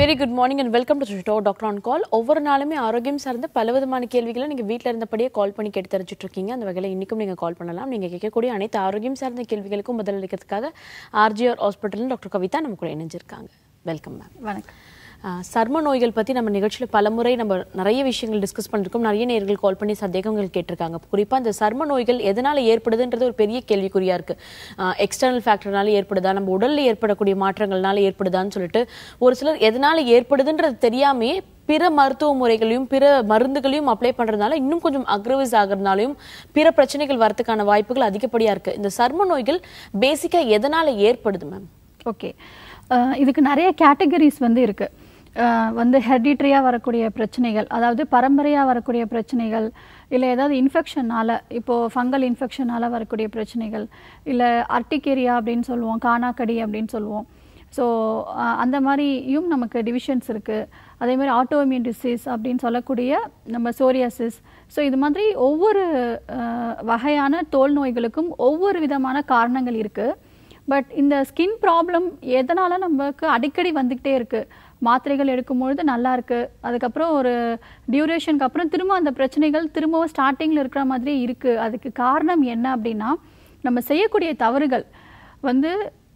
Very good morning and welcome to show doctor on call ஒவ்வொரு நாளுமே ஆரோக்கியம் சார்ந்த பல விதமான கேள்விகளை நீங்கள் வீட்டில் இருந்தபடியே கால் பண்ணி கேட்டு தெரிஞ்சுட்டு இருக்கீங்க அந்த வகையில் இன்றைக்கும் நீங்கள் கால் பண்ணலாம் நீங்கள் கேட்கக்கூடிய அனைத்து ஆரோக்கியம் சார்ந்த கேள்விகளுக்கும் பதிலளிக்கிறதுக்காக ஆர்ஜிஆர் ஹாஸ்பிட்டல் டாக்டர் கவிதா நம்ம கூட இணைஞ்சிருக்காங்க வெல்கம் மேம் வணக்கம் ஆஹ் சர்ம நோய்கள் பற்றி நம்ம நிகழ்ச்சியில் பலமுறை நம்ம நிறைய விஷயங்கள் டிஸ்கஸ் பண்ணிருக்கோம் நிறைய நேர்கள் கால் பண்ணி சந்தேகங்கள் கேட்டிருக்காங்க குறிப்பாக அந்த சர்ம நோய்கள் எதனால் ஏற்படுதுன்றது ஒரு பெரிய கேள்விக்குறியா இருக்கு எக்ஸ்டர்னல் ஃபேக்டர்னால ஏற்படுதா நம்ம உடல்ல ஏற்படக்கூடிய மாற்றங்கள்னால ஏற்படுதான்னு சொல்லிட்டு ஒரு சிலர் எதனால ஏற்படுதுன்றது தெரியாமையே பிற மருத்துவ முறைகளையும் பிற மருந்துகளையும் அப்ளை பண்றதுனால இன்னும் கொஞ்சம் அக்ரவைஸ் ஆகுறதுனாலையும் பிற பிரச்சனைகள் வரதுக்கான வாய்ப்புகள் அதிகப்படியா இருக்கு இந்த சர்ம நோய்கள் பேசிக்கா எதனால ஏற்படுது மேம் ஓகே இதுக்கு நிறைய கேட்டகரிஸ் வந்து இருக்கு அஹ் வந்து ஹெரிட்ரியாக வரக்கூடிய பிரச்சனைகள் அதாவது பரம்பரையாக வரக்கூடிய பிரச்சனைகள் இல்லை ஏதாவது இன்ஃபெக்ஷனால் இப்போது ஃபங்கல் இன்ஃபெக்ஷனால் வரக்கூடிய பிரச்சனைகள் இல்லை அர்டிகேரியா அப்படின்னு சொல்லுவோம் காணாக்கடி அப்படின்னு சொல்லுவோம் ஸோ அந்த மாதிரியும் நமக்கு டிவிஷன்ஸ் இருக்குது அதே மாதிரி ஆட்டோமியூன் டிசீஸ் அப்படின்னு சொல்லக்கூடிய நம்ம சோரியாசிஸ் ஸோ இது மாதிரி ஒவ்வொரு அஹ், வகையான தோல் நோய்களுக்கும் ஒவ்வொரு விதமான காரணங்கள் இருக்குது பட் இந்த ஸ்கின் ப்ராப்ளம் எதனால நமக்கு அடிக்கடி வந்துக்கிட்டே இருக்கு மாத்திரைகள் எடுக்கும்பொழுது நல்லா இருக்கு அதுக்கப்புறம் ஒரு டியூரேஷனுக்கு அப்புறம் திரும்ப அந்த பிரச்சனைகள் திரும்பவும் ஸ்டார்டிங்கில் இருக்கிற மாதிரி இருக்கு அதுக்கு காரணம் என்ன அப்படின்னா நம்ம செய்யக்கூடிய தவறுகள் வந்து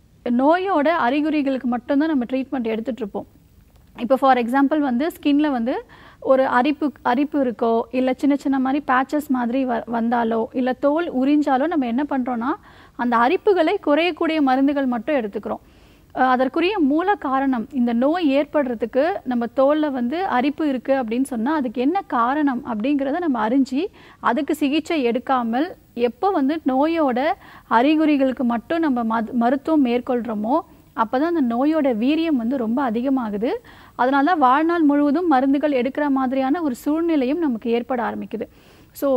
நோயோட அறிகுறிகளுக்கு மட்டும்தான் நம்ம ட்ரீட்மெண்ட் எடுத்துட்டு இருப்போம் இப்போ ஃபார் எக்ஸாம்பிள் வந்து ஸ்கின்ல வந்து ஒரு அரிப்பு அரிப்பு இருக்கோ இல்லை சின்ன சின்ன மாதிரி பேச்சஸ் மாதிரி வ வந்தாலோ இல்லை தோல் உறிஞ்சாலோ நம்ம என்ன பண்ணுறோன்னா அந்த அரிப்புகளை குறையக்கூடிய மருந்துகள் மட்டும் எடுத்துக்கிறோம் அஹ் அதற்குரிய மூல காரணம் இந்த நோய் ஏற்படுறதுக்கு நம்ம தோலில் வந்து அரிப்பு இருக்குது அப்படின்னு சொன்னால் அதுக்கு என்ன காரணம் அப்படிங்கிறத நம்ம அறிஞ்சு அதுக்கு சிகிச்சை எடுக்காமல் எப்போ வந்து நோயோட அறிகுறிகளுக்கு மட்டும் நம்ம மது மருத்துவம் மேற்கொள்கிறோமோ அப்போ தான் அந்த நோயோட வீரியம் வந்து ரொம்ப அதிகமாகுது அதனால தான் வாழ்நாள் முழுவதும் மருந்துகள் எடுக்கிற மாதிரியான ஒரு சூழ்நிலையும் நமக்கு ஏற்பட ஆரம்பிக்குது ஸோ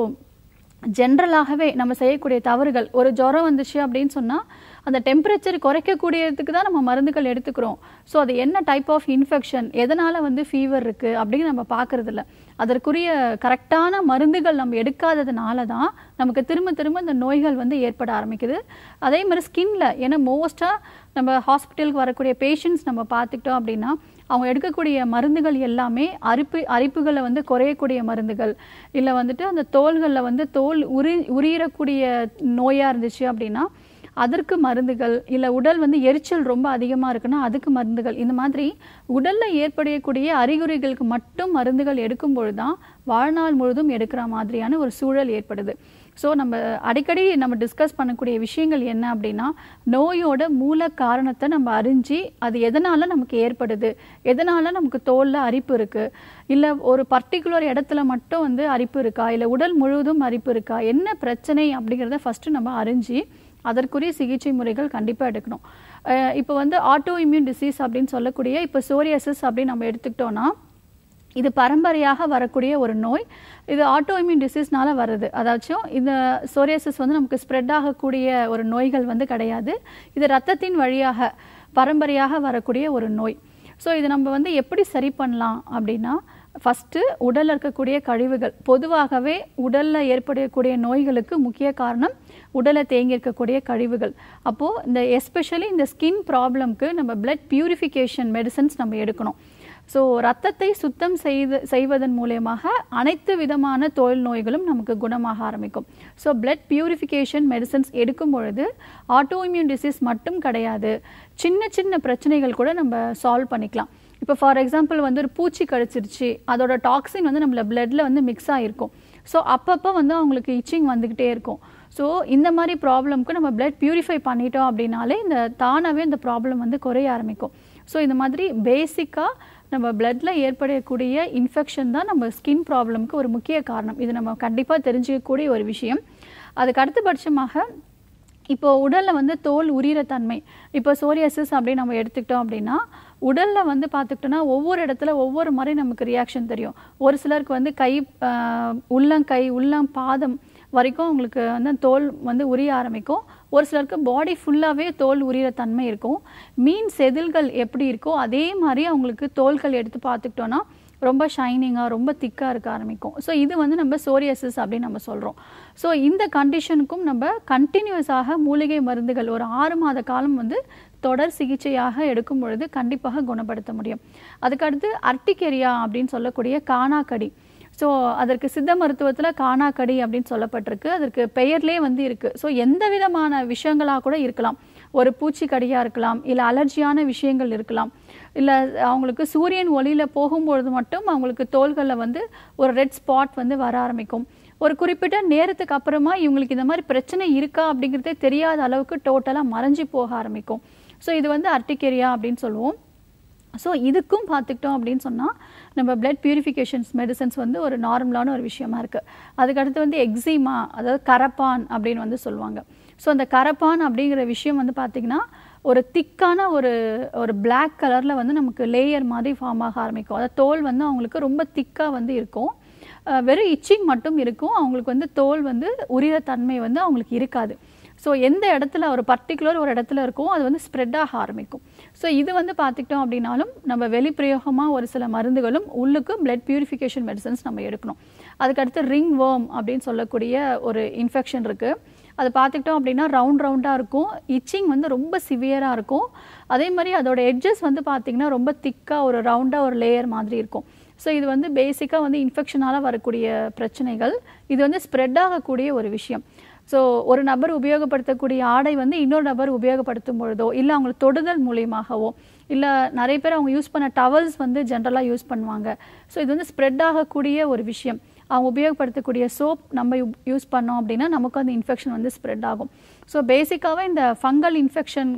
ஜென்ரலாகவே நம்ம செய்யக்கூடிய தவறுகள் ஒரு ஜுரம் வந்துச்சு அப்படின்னு சொன்னால் அந்த டெம்பரேச்சர் குறைக்கக்கூடியதுக்கு தான் நம்ம மருந்துகள் எடுத்துக்கிறோம் ஸோ அது என்ன டைப் ஆஃப் இன்ஃபெக்ஷன் எதனால் வந்து ஃபீவர் இருக்குது அப்படின்னு நம்ம பார்க்கறது இல்ல அதற்குரிய கரெக்டான மருந்துகள் நம்ம எடுக்காததுனால தான் நமக்கு திரும்ப திரும்ப இந்த நோய்கள் வந்து ஏற்பட ஆரம்பிக்குது அதே மாதிரி ஸ்கின்ல ஏன்னா மோஸ்ட்டாக நம்ம ஹாஸ்பிட்டலுக்கு வரக்கூடிய பேஷண்ட்ஸ் நம்ம பார்த்துக்கிட்டோம் அப்படின்னா அவங்க எடுக்கக்கூடிய மருந்துகள் எல்லாமே அரிப்பு அரிப்புகளை வந்து குறையக்கூடிய மருந்துகள் இல்லை வந்துட்டு அந்த தோள்களில் வந்து தோல் உரி உரியக்கூடிய நோயாக இருந்துச்சு அப்படின்னா அதற்கு மருந்துகள் இல்லை உடல் வந்து எரிச்சல் ரொம்ப அதிகமாக இருக்குன்னா அதுக்கு மருந்துகள் இந்த மாதிரி உடலில் ஏற்படக்கூடிய அறிகுறிகளுக்கு மட்டும் மருந்துகள் எடுக்கும் பொழுது தான் வாழ்நாள் முழுதும் எடுக்கிற மாதிரியான ஒரு சூழல் ஏற்படுது ஸோ நம்ம அடிக்கடி நம்ம டிஸ்கஸ் பண்ணக்கூடிய விஷயங்கள் என்ன அப்படின்னா நோயோட மூல காரணத்தை நம்ம அறிஞ்சு அது எதனால் நமக்கு ஏற்படுது எதனால் நமக்கு தோலில் அரிப்பு இருக்குது இல்லை ஒரு பர்டிகுலர் இடத்துல மட்டும் வந்து அரிப்பு இருக்கா இல்லை உடல் முழுவதும் அரிப்பு இருக்கா என்ன பிரச்சனை அப்படிங்கிறத ஃபஸ்ட்டு நம்ம அறிஞ்சு அதற்குரிய சிகிச்சை முறைகள் கண்டிப்பாக எடுக்கணும் அஹ் இப்போ வந்து ஆட்டோ இம்யூன் டிசீஸ் அப்படின்னு சொல்லக்கூடிய இப்போ சோரியாசிஸ் அப்படின்னு நம்ம எடுத்துக்கிட்டோன்னா இது பரம்பரையாக வரக்கூடிய ஒரு நோய் இது ஆட்டோ இம்யூன் டிசீஸ்னால வருது அதாச்சும் இந்த சோரியாசிஸ் வந்து நமக்கு ஸ்ப்ரெட் ஆகக்கூடிய ஒரு நோய்கள் வந்து கிடையாது இது ரத்தத்தின் வழியாக பரம்பரையாக வரக்கூடிய ஒரு நோய் ஸோ இது நம்ம வந்து எப்படி சரி பண்ணலாம் அப்படின்னா ஃபஸ்ட்டு உடலில் இருக்கக்கூடிய கழிவுகள் பொதுவாகவே உடலில் ஏற்படக்கூடிய நோய்களுக்கு முக்கிய காரணம் உடலில் தேங்கி இருக்கக்கூடிய கழிவுகள் அப்போது இந்த எஸ்பெஷலி இந்த ஸ்கின் ப்ராப்ளம்க்கு நம்ம பிளட் பியூரிஃபிகேஷன் மெடிசன்ஸ் நம்ம எடுக்கணும் ஸோ ரத்தத்தை சுத்தம் செய்து செய்வதன் மூலியமாக அனைத்து விதமான தோல் நோய்களும் நமக்கு குணமாக ஆரம்பிக்கும் ஸோ பிளட் பியூரிஃபிகேஷன் மெடிசன்ஸ் எடுக்கும் பொழுது ஆட்டோ இம்யூன் டிசீஸ் மட்டும் கிடையாது சின்ன சின்ன பிரச்சனைகள் கூட நம்ம சால்வ் பண்ணிக்கலாம் இப்போ ஃபார் எக்ஸாம்பிள் வந்து ஒரு பூச்சி கடிச்சிருச்சு அதோட டாக்ஸின் வந்து நம்மள பிளட்ல வந்து மிக்ஸ் ஆகிருக்கும் ஸோ அப்பப்போ வந்து அவங்களுக்கு இச்சிங் வந்துக்கிட்டே இருக்கும் ஸோ இந்த மாதிரி ப்ராப்ளம்க்கு நம்ம பிளட் பியூரிஃபை பண்ணிட்டோம் அப்படின்னாலே இந்த தானாகவே இந்த ப்ராப்ளம் வந்து குறைய ஆரம்பிக்கும் ஸோ இந்த மாதிரி பேசிக்காக நம்ம பிளட்ல ஏற்படக்கூடிய இன்ஃபெக்ஷன் தான் நம்ம ஸ்கின் ப்ராப்ளம்க்கு ஒரு முக்கிய காரணம் இது நம்ம கண்டிப்பாக தெரிஞ்சிக்கக்கூடிய ஒரு விஷயம் அதுக்கு அடுத்தபட்சமாக இப்போ உடலில் வந்து தோல் உரிகிற தன்மை இப்போ சோரியாசிஸ் அப்படின்னு நம்ம எடுத்துக்கிட்டோம் அப்படின்னா உடலில் வந்து பார்த்துக்கிட்டோன்னா ஒவ்வொரு இடத்துல ஒவ்வொரு மாதிரி நமக்கு ரியாக்ஷன் தெரியும் ஒரு சிலருக்கு வந்து கை ஆஹ், உள்ளங்கை உள்ளம் பாதம் வரைக்கும் உங்களுக்கு வந்து தோல் வந்து உரிய ஆரம்பிக்கும் ஒரு சிலருக்கு பாடி ஃபுல்லாகவே தோல் உரியிற தன்மை இருக்கும் மீன் செதில்கள் எப்படி இருக்கோ அதே மாதிரி அவங்களுக்கு தோல்கள் எடுத்து பார்த்துக்கிட்டோன்னா ரொம்ப ஷைனிங்காக ரொம்ப திக்காக இருக்க ஆரம்பிக்கும் ஸோ இது வந்து நம்ம சோரியாசிஸ் அப்படின்னு நம்ம சொல்கிறோம் ஸோ இந்த கண்டிஷனுக்கும் நம்ம கண்டினியூஸாக மூலிகை மருந்துகள் ஒரு ஆறு மாத காலம் வந்து தொடர் சிகிச்சையாக எடுக்கும் பொழுது கண்டிப்பாக குணப்படுத்த முடியும் அதுக்கடுத்து அர்டிகேரியா அப்படின்னு சொல்லக்கூடிய காணாக்கடி ஸோ அதற்கு சித்த மருத்துவத்தில் காணாக்கடி அப்படின்னு சொல்லப்பட்டிருக்கு அதற்கு பெயர்லேயே வந்து இருக்குது ஸோ எந்த விதமான விஷயங்களாக கூட இருக்கலாம் ஒரு பூச்சிக்கடியாக இருக்கலாம் இல்லை அலர்ஜியான விஷயங்கள் இருக்கலாம் இல்லை அவங்களுக்கு சூரியன் ஒளியில் போகும்பொழுது மட்டும் அவங்களுக்கு தோள்களில் வந்து ஒரு ரெட் ஸ்பாட் வந்து வர ஆரம்பிக்கும் ஒரு குறிப்பிட்ட நேரத்துக்கு அப்புறமா இவங்களுக்கு இந்த மாதிரி பிரச்சனை இருக்கா அப்படிங்கிறதே தெரியாத அளவுக்கு டோட்டலாக மறைஞ்சு போக ஆரம்பிக்கும் ஸோ இது வந்து அர்டிகேரியா அப்படின்னு சொல்லுவோம் ஸோ இதுக்கும் பார்த்துக்கிட்டோம் அப்படின்னு சொன்னால் நம்ம பிளட் பியூரிஃபிகேஷன்ஸ் மெடிசன்ஸ் வந்து ஒரு நார்மலான ஒரு விஷயமா இருக்குது அதுக்கடுத்து வந்து எக்ஸிமா அதாவது கரப்பான் அப்படின்னு வந்து சொல்லுவாங்க ஸோ அந்த கரப்பான் அப்படிங்கிற விஷயம் வந்து பார்த்திங்கன்னா ஒரு திக்கான ஒரு ஒரு பிளாக் கலரில் வந்து நமக்கு லேயர் மாதிரி ஃபார்ம் ஆக ஆரம்பிக்கும் அதாவது தோல் வந்து அவங்களுக்கு ரொம்ப திக்காக வந்து இருக்கும் அஹ் வெறும் இச்சிங் மட்டும் இருக்கும் அவங்களுக்கு வந்து தோல் வந்து உரிகிற தன்மை வந்து அவங்களுக்கு இருக்காது ஸோ எந்த இடத்துல ஒரு பர்டிகுலர் ஒரு இடத்துல இருக்கும் அது வந்து ஸ்ப்ரெட் ஆக ஆரம்பிக்கும் ஸோ இது வந்து பார்த்துக்கிட்டோம் அப்படின்னாலும் நம்ம வெளிப்பிரயோகமாக ஒரு சில மருந்துகளும் உள்ளுக்கு பிளட் பியூரிஃபிகேஷன் மெடிசன்ஸ் நம்ம எடுக்கணும் அதுக்கடுத்து ரிங் வேர்ம் அப்படின்னு சொல்லக்கூடிய ஒரு இன்ஃபெக்ஷன் இருக்குது அது பார்த்துக்கிட்டோம் அப்படின்னா ரவுண்ட் ரவுண்டாக இருக்கும் இச்சிங் வந்து ரொம்ப சிவியராக இருக்கும் அதே மாதிரி அதோட எட்ஜஸ் வந்து பார்த்திங்கன்னா ரொம்ப திக்காக ஒரு ரவுண்டாக ஒரு லேயர் மாதிரி இருக்கும் ஸோ இது வந்து பேசிக்காக வந்து இன்ஃபெக்ஷனால் வரக்கூடிய பிரச்சனைகள் இது வந்து ஸ்ப்ரெட் ஆகக்கூடிய ஒரு விஷயம் ஸோ ஒரு நபர் உபயோகப்படுத்தக்கூடிய ஆடை வந்து இன்னொரு நபர் உபயோகப்படுத்தும் பொழுதோ இல்லை அவங்களை தொடுதல் மூலியமாகவோ இல்லை நிறைய பேர் அவங்க யூஸ் பண்ண டவல்ஸ் வந்து ஜென்ரலாக யூஸ் பண்ணுவாங்க ஸோ இது வந்து ஸ்ப்ரெட் ஆகக்கூடிய ஒரு விஷயம் அவங்க உபயோகப்படுத்தக்கூடிய சோப் நம்ம யூஸ் பண்ணோம் அப்படின்னா நமக்கு அந்த இன்ஃபெக்ஷன் வந்து ஸ்ப்ரெட் ஆகும் ஸோ பேசிக்காகவே இந்த ஃபங்கல் இன்ஃபெக்ஷன்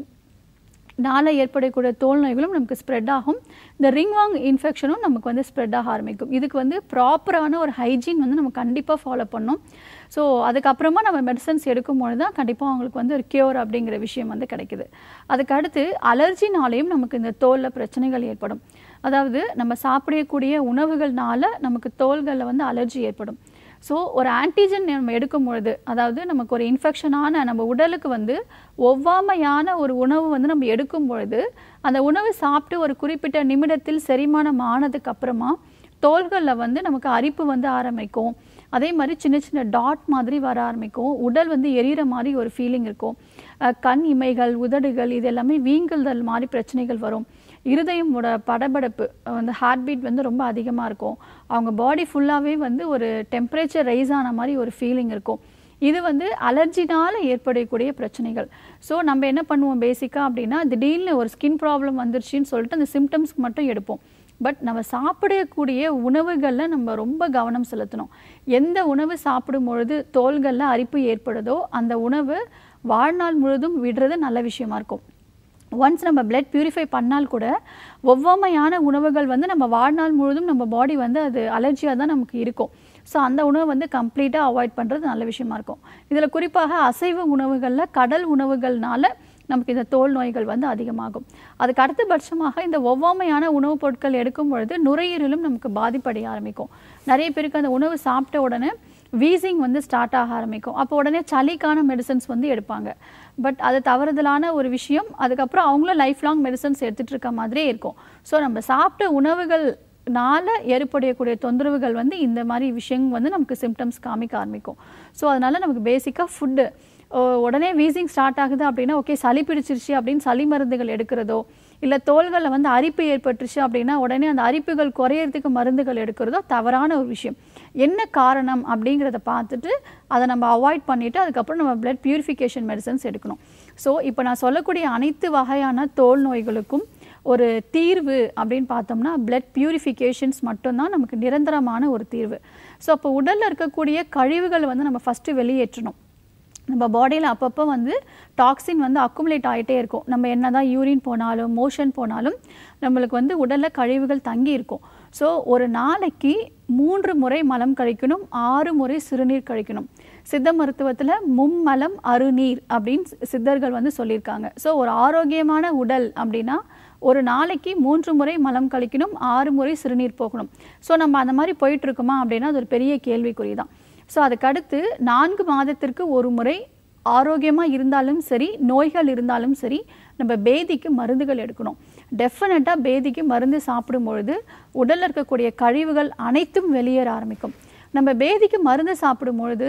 நாள ஏற்படக்கூடிய தோல் நோய்களும் நமக்கு ஸ்ப்ரெட் ஆகும் இந்த ரிங்வாங் இன்ஃபெக்ஷனும் நமக்கு வந்து ஸ்ப்ரெட் ஆக ஆரம்பிக்கும் இதுக்கு வந்து ப்ராப்பரான ஒரு ஹைஜீன் வந்து நம்ம கண்டிப்பாக ஃபாலோ பண்ணணும் ஸோ அதுக்கப்புறமா நம்ம மெடிசன்ஸ் எடுக்கும்பொழுது தான் கண்டிப்பாக அவங்களுக்கு வந்து ஒரு கியூர் அப்படிங்கிற விஷயம் வந்து கிடைக்குது அதுக்கு அடுத்து அலர்ஜினாலேயும் நமக்கு இந்த தோலில் பிரச்சனைகள் ஏற்படும் அதாவது நம்ம சாப்பிடக்கூடிய உணவுகள்னால நமக்கு தோள்களில் வந்து அலர்ஜி ஏற்படும் ஸோ ஒரு ஆன்டிஜன் நம்ம எடுக்கும் பொழுது அதாவது நமக்கு ஒரு இன்ஃபெக்ஷனான நம்ம உடலுக்கு வந்து ஒவ்வாமையான ஒரு உணவு வந்து நம்ம எடுக்கும் பொழுது அந்த உணவு சாப்பிட்டு ஒரு குறிப்பிட்ட நிமிடத்தில் செரிமானம் ஆனதுக்கு அப்புறமா தோள்களில் வந்து நமக்கு அரிப்பு வந்து ஆரம்பிக்கும் அதே மாதிரி சின்ன சின்ன டாட் மாதிரி வர ஆரம்பிக்கும் உடல் வந்து எரியிற மாதிரி ஒரு ஃபீலிங் இருக்கும் அஹ் கண் இமைகள் உதடுகள் இது எல்லாமே வீங்குதல் மாதிரி பிரச்சனைகள் வரும் இருதயமோட படபடப்பு வந்து ஹார்ட் பீட் வந்து ரொம்ப அதிகமாக இருக்கும் அவங்க பாடி ஃபுல்லாகவே வந்து ஒரு டெம்பரேச்சர் ரைஸ் ஆன மாதிரி ஒரு ஃபீலிங் இருக்கும் இது வந்து அலர்ஜினால் ஏற்படக்கூடிய பிரச்சனைகள் ஸோ நம்ம என்ன பண்ணுவோம் பேசிக்காக அப்படின்னா திடீர்னு ஒரு ஸ்கின் ப்ராப்ளம் வந்துருச்சுன்னு சொல்லிட்டு அந்த சிம்டம்ஸ்க்கு மட்டும் எடுப்போம் பட் நம்ம சாப்பிடக்கூடிய உணவுகளில் நம்ம ரொம்ப கவனம் செலுத்தணும் எந்த உணவு சாப்பிடும் பொழுது தோள்களில் அரிப்பு ஏற்படுதோ அந்த உணவு வாழ்நாள் முழுதும் விடுறது நல்ல விஷயமா இருக்கும் ஒன்ஸ் நம்ம பிளட் பியூரிஃபை பண்ணால் கூட ஒவ்வாமையான உணவுகள் வந்து நம்ம வாழ்நாள் முழுதும் நம்ம பாடி வந்து அது அலர்ஜியாக தான் நமக்கு இருக்கும் ஸோ அந்த உணவை வந்து கம்ப்ளீட்டாக அவாய்ட் பண்ணுறது நல்ல விஷயமா இருக்கும் இதில் குறிப்பாக அசைவ உணவுகளில் கடல் உணவுகள்னால நமக்கு இந்த தோல் நோய்கள் வந்து அதிகமாகும் அதுக்கு அடுத்தபட்சமாக இந்த ஒவ்வாமையான உணவுப் பொருட்கள் எடுக்கும் பொழுது நுரையீரலும் நமக்கு பாதிப்படைய ஆரம்பிக்கும் நிறைய பேருக்கு அந்த உணவு சாப்பிட்ட உடனே வீசிங் வந்து ஸ்டார்ட் ஆக ஆரம்பிக்கும் அப்போ உடனே சளிக்கான மெடிசன்ஸ் வந்து எடுப்பாங்க பட் அது தவறுதலான ஒரு விஷயம் அதுக்கப்புறம் அவங்களும் லைஃப் லாங் மெடிசன்ஸ் எடுத்துகிட்டு இருக்க மாதிரியே இருக்கும் ஸோ நம்ம சாப்பிட்ட உணவுகள்னால ஏற்படக்கூடிய தொந்தரவுகள் வந்து இந்த மாதிரி விஷயங்கள் வந்து நமக்கு சிம்டம்ஸ் காமிக்க ஆரம்பிக்கும் ஸோ அதனால நமக்கு பேசிக்காக ஃபுட்டு உடனே வீசிங் ஸ்டார்ட் ஆகுது அப்படின்னா ஓகே சளி பிடிச்சிருச்சு அப்படின்னு சளி மருந்துகள் எடுக்கிறதோ இல்லை தோள்களில் வந்து அரிப்பு ஏற்பட்டுருச்சு அப்படின்னா உடனே அந்த அரிப்புகள் குறையறதுக்கு மருந்துகள் எடுக்கிறதோ தவறான ஒரு விஷயம் என்ன காரணம் அப்படிங்கிறத பார்த்துட்டு அதை நம்ம அவாய்ட் பண்ணிவிட்டு அதுக்கப்புறம் நம்ம பிளட் பியூரிஃபிகேஷன் மெடிசன்ஸ் எடுக்கணும் ஸோ இப்போ நான் சொல்லக்கூடிய அனைத்து வகையான தோல் நோய்களுக்கும் ஒரு தீர்வு அப்படின்னு பார்த்தோம்னா பிளட் பியூரிஃபிகேஷன்ஸ் மட்டும்தான் நமக்கு நிரந்தரமான ஒரு தீர்வு ஸோ அப்போ உடலில் இருக்கக்கூடிய கழிவுகள் வந்து நம்ம ஃபஸ்ட்டு வெளியேற்றணும் நம்ம பாடியில் அப்பப்போ வந்து டாக்ஸின் வந்து அக்குமுலேட் ஆகிட்டே இருக்கும் நம்ம என்ன தான் யூரின் போனாலும் மோஷன் போனாலும் நம்மளுக்கு வந்து உடலில் கழிவுகள் தங்கி இருக்கும் ஸோ ஒரு நாளைக்கு மூன்று முறை மலம் கழிக்கணும் ஆறு முறை சிறுநீர் கழிக்கணும் சித்த மருத்துவத்தில் மும்மலம் அருநீர் அப்படின்னு சித்தர்கள் வந்து சொல்லியிருக்காங்க ஸோ ஒரு ஆரோக்கியமான உடல் அப்படின்னா ஒரு நாளைக்கு மூன்று முறை மலம் கழிக்கணும் ஆறு முறை சிறுநீர் போகணும் ஸோ நம்ம அந்த மாதிரி போயிட்டுருக்குமா அப்படின்னா அது ஒரு பெரிய கேள்விக்குறி தான் ஸோ அதுக்கடுத்து நான்கு மாதத்திற்கு ஒரு முறை ஆரோக்கியமாக இருந்தாலும் சரி நோய்கள் இருந்தாலும் சரி நம்ம பேதிக்கு மருந்துகள் எடுக்கணும் டெஃபினட்டாக பேதிக்கு மருந்து சாப்பிடும் பொழுது உடலில் இருக்கக்கூடிய கழிவுகள் அனைத்தும் வெளியேற ஆரம்பிக்கும் நம்ம பேதிக்கு மருந்து சாப்பிடும் பொழுது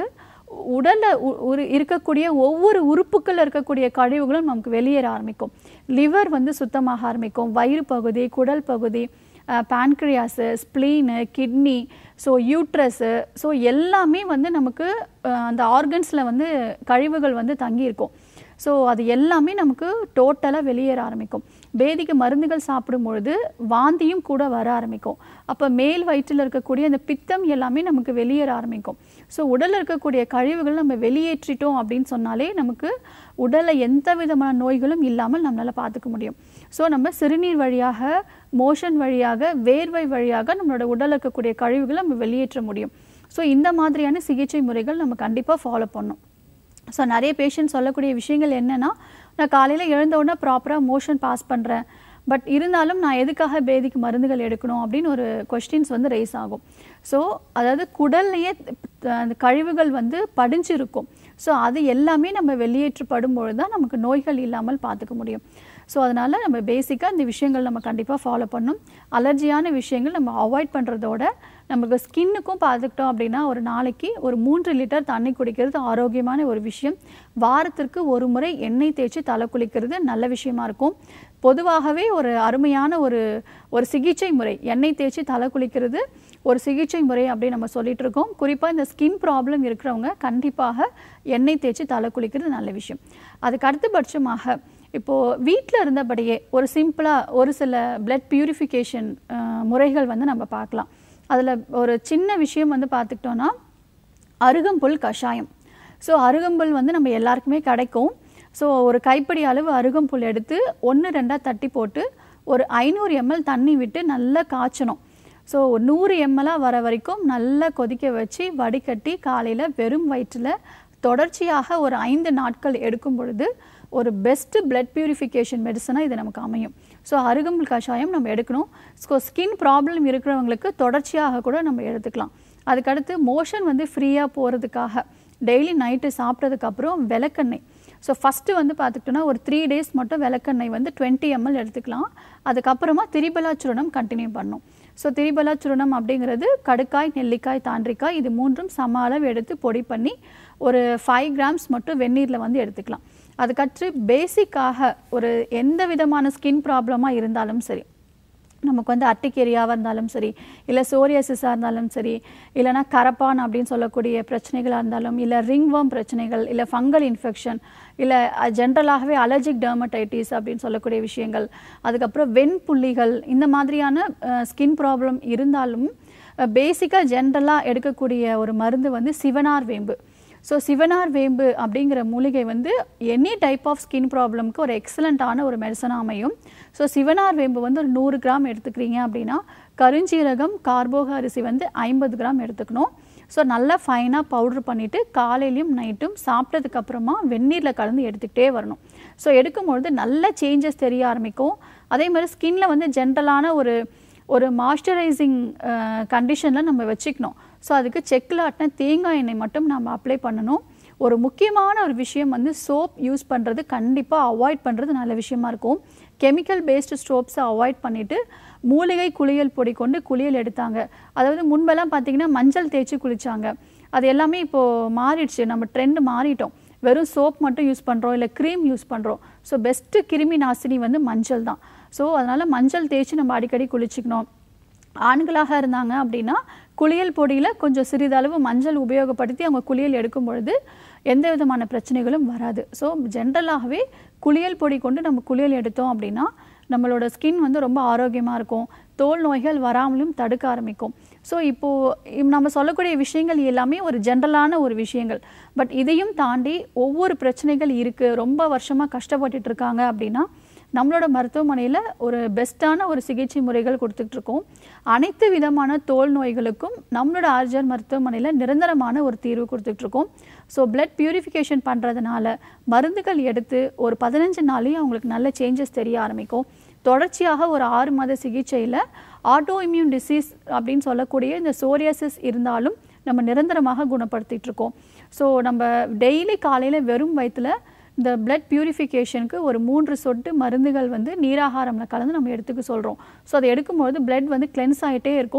உடல்ல உ- ஒரு இருக்கக்கூடிய ஒவ்வொரு உறுப்புக்கள் இருக்கக்கூடிய கழிவுகளும் நமக்கு வெளியேற ஆரம்பிக்கும் லிவர் வந்து சுத்தமாக ஆரம்பிக்கும் வயிறு பகுதி குடல் பகுதி pancreas spleen kidney so uterus so எல்லாமே வந்து நமக்கு அஹ், அந்த ஆர்கன்ஸில் வந்து கழிவுகள் வந்து தங்கியிருக்கும் ஸோ அது எல்லாமே நமக்கு டோட்டலாக வெளியேற ஆரம்பிக்கும் பேதிக்கு மருந்துகள் சாப்பிடும் பொழுது வாந்தியும் கூட வர ஆரம்பிக்கும் அப்போ மேல் வயிற்றில் இருக்கக்கூடிய அந்த பித்தம் எல்லாமே நமக்கு வெளியேற ஆரம்பிக்கும் ஸோ உடலில் இருக்கக்கூடிய கழிவுகள் நம்ம வெளியேற்றிட்டோம் அப்படின்னு சொன்னாலே நமக்கு உடலை எந்த விதமான நோய்களும் இல்லாமல் நம்மளால் பார்த்துக்க முடியும் ஸோ நம்ம சிறுநீர் வழியாக மோஷன் வழியாக வேர்வை வழியாக நம்மளோட உடலில் இருக்கக்கூடிய கழிவுகளை நம்ம வெளியேற்ற முடியும் ஸோ இந்த மாதிரியான சிகிச்சை முறைகள் நம்ம கண்டிப்பாக ஃபாலோ பண்ணணும் ஸோ நிறைய பேஷண்ட் சொல்லக்கூடிய விஷயங்கள் என்னென்னா நான் காலையில் எழுந்த உடனே ப்ராப்பராக மோஷன் பாஸ் பண்ணுறேன் பட் இருந்தாலும் நான் எதுக்காக பேதிக்கு மருந்துகள் எடுக்கணும் அப்படின்னு ஒரு கொஸ்டின்ஸ் வந்து ரைஸ் ஆகும் ஸோ அதாவது குடல்லையே த- அந்த கழிவுகள் வந்து படிஞ்சிருக்கும் ஸோ அது எல்லாமே நம்ம வெளியேற்றப்படும் பொழுது தான் நமக்கு நோய்கள் இல்லாமல் பார்த்துக்க முடியும் ஸோ அதனால் நம்ம பேசிக்காக இந்த விஷயங்கள் நம்ம கண்டிப்பாக ஃபாலோ பண்ணணும் அலர்ஜியான விஷயங்கள் நம்ம அவாய்ட் பண்ணுறதோட நமக்கு ஸ்கின்னுக்கும் பார்த்துக்கிட்டோம் அப்படின்னா ஒரு நாளைக்கு ஒரு மூன்று லிட்டர் தண்ணி குடிக்கிறது ஆரோக்கியமான ஒரு விஷயம் வாரத்திற்கு ஒரு முறை எண்ணெய் தேய்ச்சி தலை குளிக்கிறது நல்ல விஷயமா இருக்கும் பொதுவாகவே ஒரு அருமையான ஒரு ஒரு சிகிச்சை முறை எண்ணெய் தேய்ச்சி தலை குளிக்கிறது ஒரு சிகிச்சை முறை அப்படி நம்ம சொல்லிட்டு இருக்கோம் குறிப்பாக இந்த ஸ்கின் ப்ராப்ளம் இருக்கிறவங்க கண்டிப்பாக எண்ணெய் தேய்ச்சி தலை குளிக்கிறது நல்ல விஷயம் அதுக்கு அடுத்தபட்சமாக இப்போது வீட்டில் இருந்தபடியே ஒரு சிம்பிளாக ஒரு சில பிளட் பியூரிஃபிகேஷன் முறைகள் வந்து நம்ம பார்க்கலாம் அதில் ஒரு சின்ன விஷயம் வந்து பார்த்துக்கிட்டோன்னா அருகம்புல் கஷாயம் ஸோ அருகம்புல் வந்து நம்ம எல்லாருக்குமே கிடைக்கும் ஸோ ஒரு கைப்பிடி அளவு அருகம்புல் எடுத்து ஒன்று ரெண்டாக தட்டி போட்டு ஒரு ஐநூறு எம்எல் தண்ணி விட்டு நல்லா காய்ச்சணும் ஸோ நூறு எம்எல்லாக வர வரைக்கும் நல்லா கொதிக்க வச்சு வடிகட்டி காலையில் வெறும் வயிற்றில் தொடர்ச்சியாக ஒரு ஐந்து நாட்கள் எடுக்கும் பொழுது ஒரு பெஸ்ட் பிளட் பியூரிஃபிகேஷன் மெடிசனாக இது நமக்கு அமையும் ஸோ அருகம்புல் கஷாயம் நம்ம எடுக்கணும் ஸோ ஸ்கின் ப்ராப்ளம் இருக்கிறவங்களுக்கு தொடர்ச்சியாக கூட நம்ம எடுத்துக்கலாம் அதுக்கடுத்து மோஷன் வந்து ஃப்ரீயாக போகிறதுக்காக டெய்லி நைட்டு சாப்பிட்டதுக்கப்புறம் விளக்கெண்ணெய் ஸோ ஃபஸ்ட்டு வந்து பார்த்துக்கிட்டோன்னா ஒரு த்ரீ டேஸ் மட்டும் விளக்கெண்ணெய் வந்து டுவெண்ட்டி எம்எல் எடுத்துக்கலாம் அதுக்கப்புறமா திரிபலா சூரணம் கண்டினியூ பண்ணும் ஸோ திரிபலா சூரணம் அப்படிங்கிறது கடுக்காய் நெல்லிக்காய் தாண்டிக்காய் இது மூன்றும் சம அளவு எடுத்து பொடி பண்ணி ஒரு ஃபைவ் கிராம்ஸ் மட்டும் வெந்நீரில் வந்து எடுத்துக்கலாம் அதுக்கடுத்து பேசிக்காக ஒரு எந்த விதமான ஸ்கின் ப்ராப்ளமாக இருந்தாலும் சரி நமக்கு வந்து அட்டிக்கேரியாவாக இருந்தாலும் சரி இல்லை சோரியாசிஸாக இருந்தாலும் சரி இல்லைனா கரப்பான் அப்படின்னு சொல்லக்கூடிய பிரச்சனைகளாக இருந்தாலும் இல்லை ரிங்வார்ம் பிரச்சனைகள் இல்லை ஃபங்கல் இன்ஃபெக்ஷன் இல்லை ஜென்ரலாகவே அலர்ஜிக் டெர்மடைட்டிஸ் அப்படின்னு சொல்லக்கூடிய விஷயங்கள் அதுக்கப்புறம் வெண்புள்ளிகள் இந்த மாதிரியான ஸ்கின் ப்ராப்ளம் இருந்தாலும் பேசிக்காக ஜென்ரலாக எடுக்கக்கூடிய ஒரு மருந்து வந்து சிவனார் வேம்பு ஸோ சிவனார் வேம்பு அப்படிங்கிற மூலிகை வந்து எனி டைப் ஆஃப் ஸ்கின் ப்ராப்ளம்க்கு ஒரு எக்ஸலண்ட்டான ஒரு மெடிசனாக அமையும் ஸோ சிவனார் வேம்பு வந்து ஒரு நூறு கிராம் எடுத்துக்கிறீங்க அப்படின்னா கருஞ்சீரகம் கார்போக அரிசி வந்து ஐம்பது கிராம் எடுத்துக்கணும் ஸோ நல்லா ஃபைனாக பவுட்ரு பண்ணிவிட்டு காலையிலையும் நைட்டும் சாப்பிட்டதுக்கப்புறமா வெந்நீரில் கலந்து எடுத்துக்கிட்டே வரணும் ஸோ எடுக்கும்பொழுது நல்ல சேஞ்சஸ் தெரிய ஆரம்பிக்கும் அதே மாதிரி ஸ்கின்ல வந்து ஜென்ரலான ஒரு ஒரு மாய்ஸ்சரைசிங் கண்டிஷனில் நம்ம வச்சுக்கணும் ஸோ அதுக்கு செக்கில் ஆட்டின தேங்காய் எண்ணெய் மட்டும் நம்ம அப்ளை பண்ணணும் ஒரு முக்கியமான ஒரு விஷயம் வந்து சோப் யூஸ் பண்ணுறது கண்டிப்பாக அவாய்ட் பண்ணுறது நல்ல விஷயமா இருக்கும் கெமிக்கல் பேஸ்டு சோப்ஸை அவாய்ட் பண்ணிவிட்டு மூலிகை குளியல் பொடி கொண்டு குளியல் எடுத்தாங்க அதாவது முன்பெல்லாம் பார்த்தீங்கன்னா மஞ்சள் தேய்ச்சி குளிச்சாங்க அது எல்லாமே இப்போது மாறிடுச்சு நம்ம ட்ரெண்ட் மாறிட்டோம் வெறும் சோப் மட்டும் யூஸ் பண்ணுறோம் இல்லை க்ரீம் யூஸ் பண்ணுறோம் ஸோ பெஸ்ட்டு கிருமி நாசினி வந்து மஞ்சள் தான் ஸோ அதனால் மஞ்சள் தேய்ச்சி நம்ம அடிக்கடி குளிச்சுக்கணும் ஆண்களாக இருந்தாங்க அப்படின்னா குளியல் பொடியில் கொஞ்சம் சிறிதளவு மஞ்சள் உபயோகப்படுத்தி அவங்க குளியல் எடுக்கும் பொழுது எந்த விதமான பிரச்சனைகளும் வராது ஸோ ஜென்ரலாகவே குளியல் பொடி கொண்டு நம்ம குளியல் எடுத்தோம் அப்படின்னா நம்மளோட ஸ்கின் வந்து ரொம்ப ஆரோக்கியமாக இருக்கும் தோல் நோய்கள் வராமலும் தடுக்க ஆரம்பிக்கும் ஸோ இப்போது நம்ம சொல்லக்கூடிய விஷயங்கள் எல்லாமே ஒரு ஜென்ரலான ஒரு விஷயங்கள் பட் இதையும் தாண்டி ஒவ்வொரு பிரச்சனைகள் இருக்குது ரொம்ப வருஷமாக கஷ்டப்பட்டுட்டு இருக்காங்க அப்படின்னா நம்மளோட மருத்துவமனையில் ஒரு பெஸ்ட்டான ஒரு சிகிச்சை முறைகள் கொடுத்துட்ருக்கோம் அனைத்து விதமான தோல் நோய்களுக்கும் நம்மளோட ஆர்ஜர் மருத்துவமனையில் நிரந்தரமான ஒரு தீர்வு கொடுத்துட்ருக்கோம் ஸோ பிளட் பியூரிஃபிகேஷன் பண்ணுறதுனால மருந்துகள் எடுத்து ஒரு பதினஞ்சு நாளையும் அவங்களுக்கு நல்ல சேஞ்சஸ் தெரிய ஆரம்பிக்கும் தொடர்ச்சியாக ஒரு ஆறு மாத சிகிச்சையில் ஆட்டோ இம்யூன் டிசீஸ் அப்படின்னு சொல்லக்கூடிய இந்த சோரியாசிஸ் இருந்தாலும் நம்ம நிரந்தரமாக குணப்படுத்திட்டு இருக்கோம் ஸோ நம்ம டெய்லி காலையில் வெறும் வயிற்றில் இந்த பிளட் பியூரிஃபிகேஷனுக்கு ஒரு மூன்று சொட்டு மருந்துகள் வந்து நீராகாரம்ல கலந்து நம்ம எடுத்துக்க சொல்கிறோம் ஸோ அதை எடுக்கும்போது பிளட் வந்து கிளென்ஸ் ஆகிட்டே இருக்கும்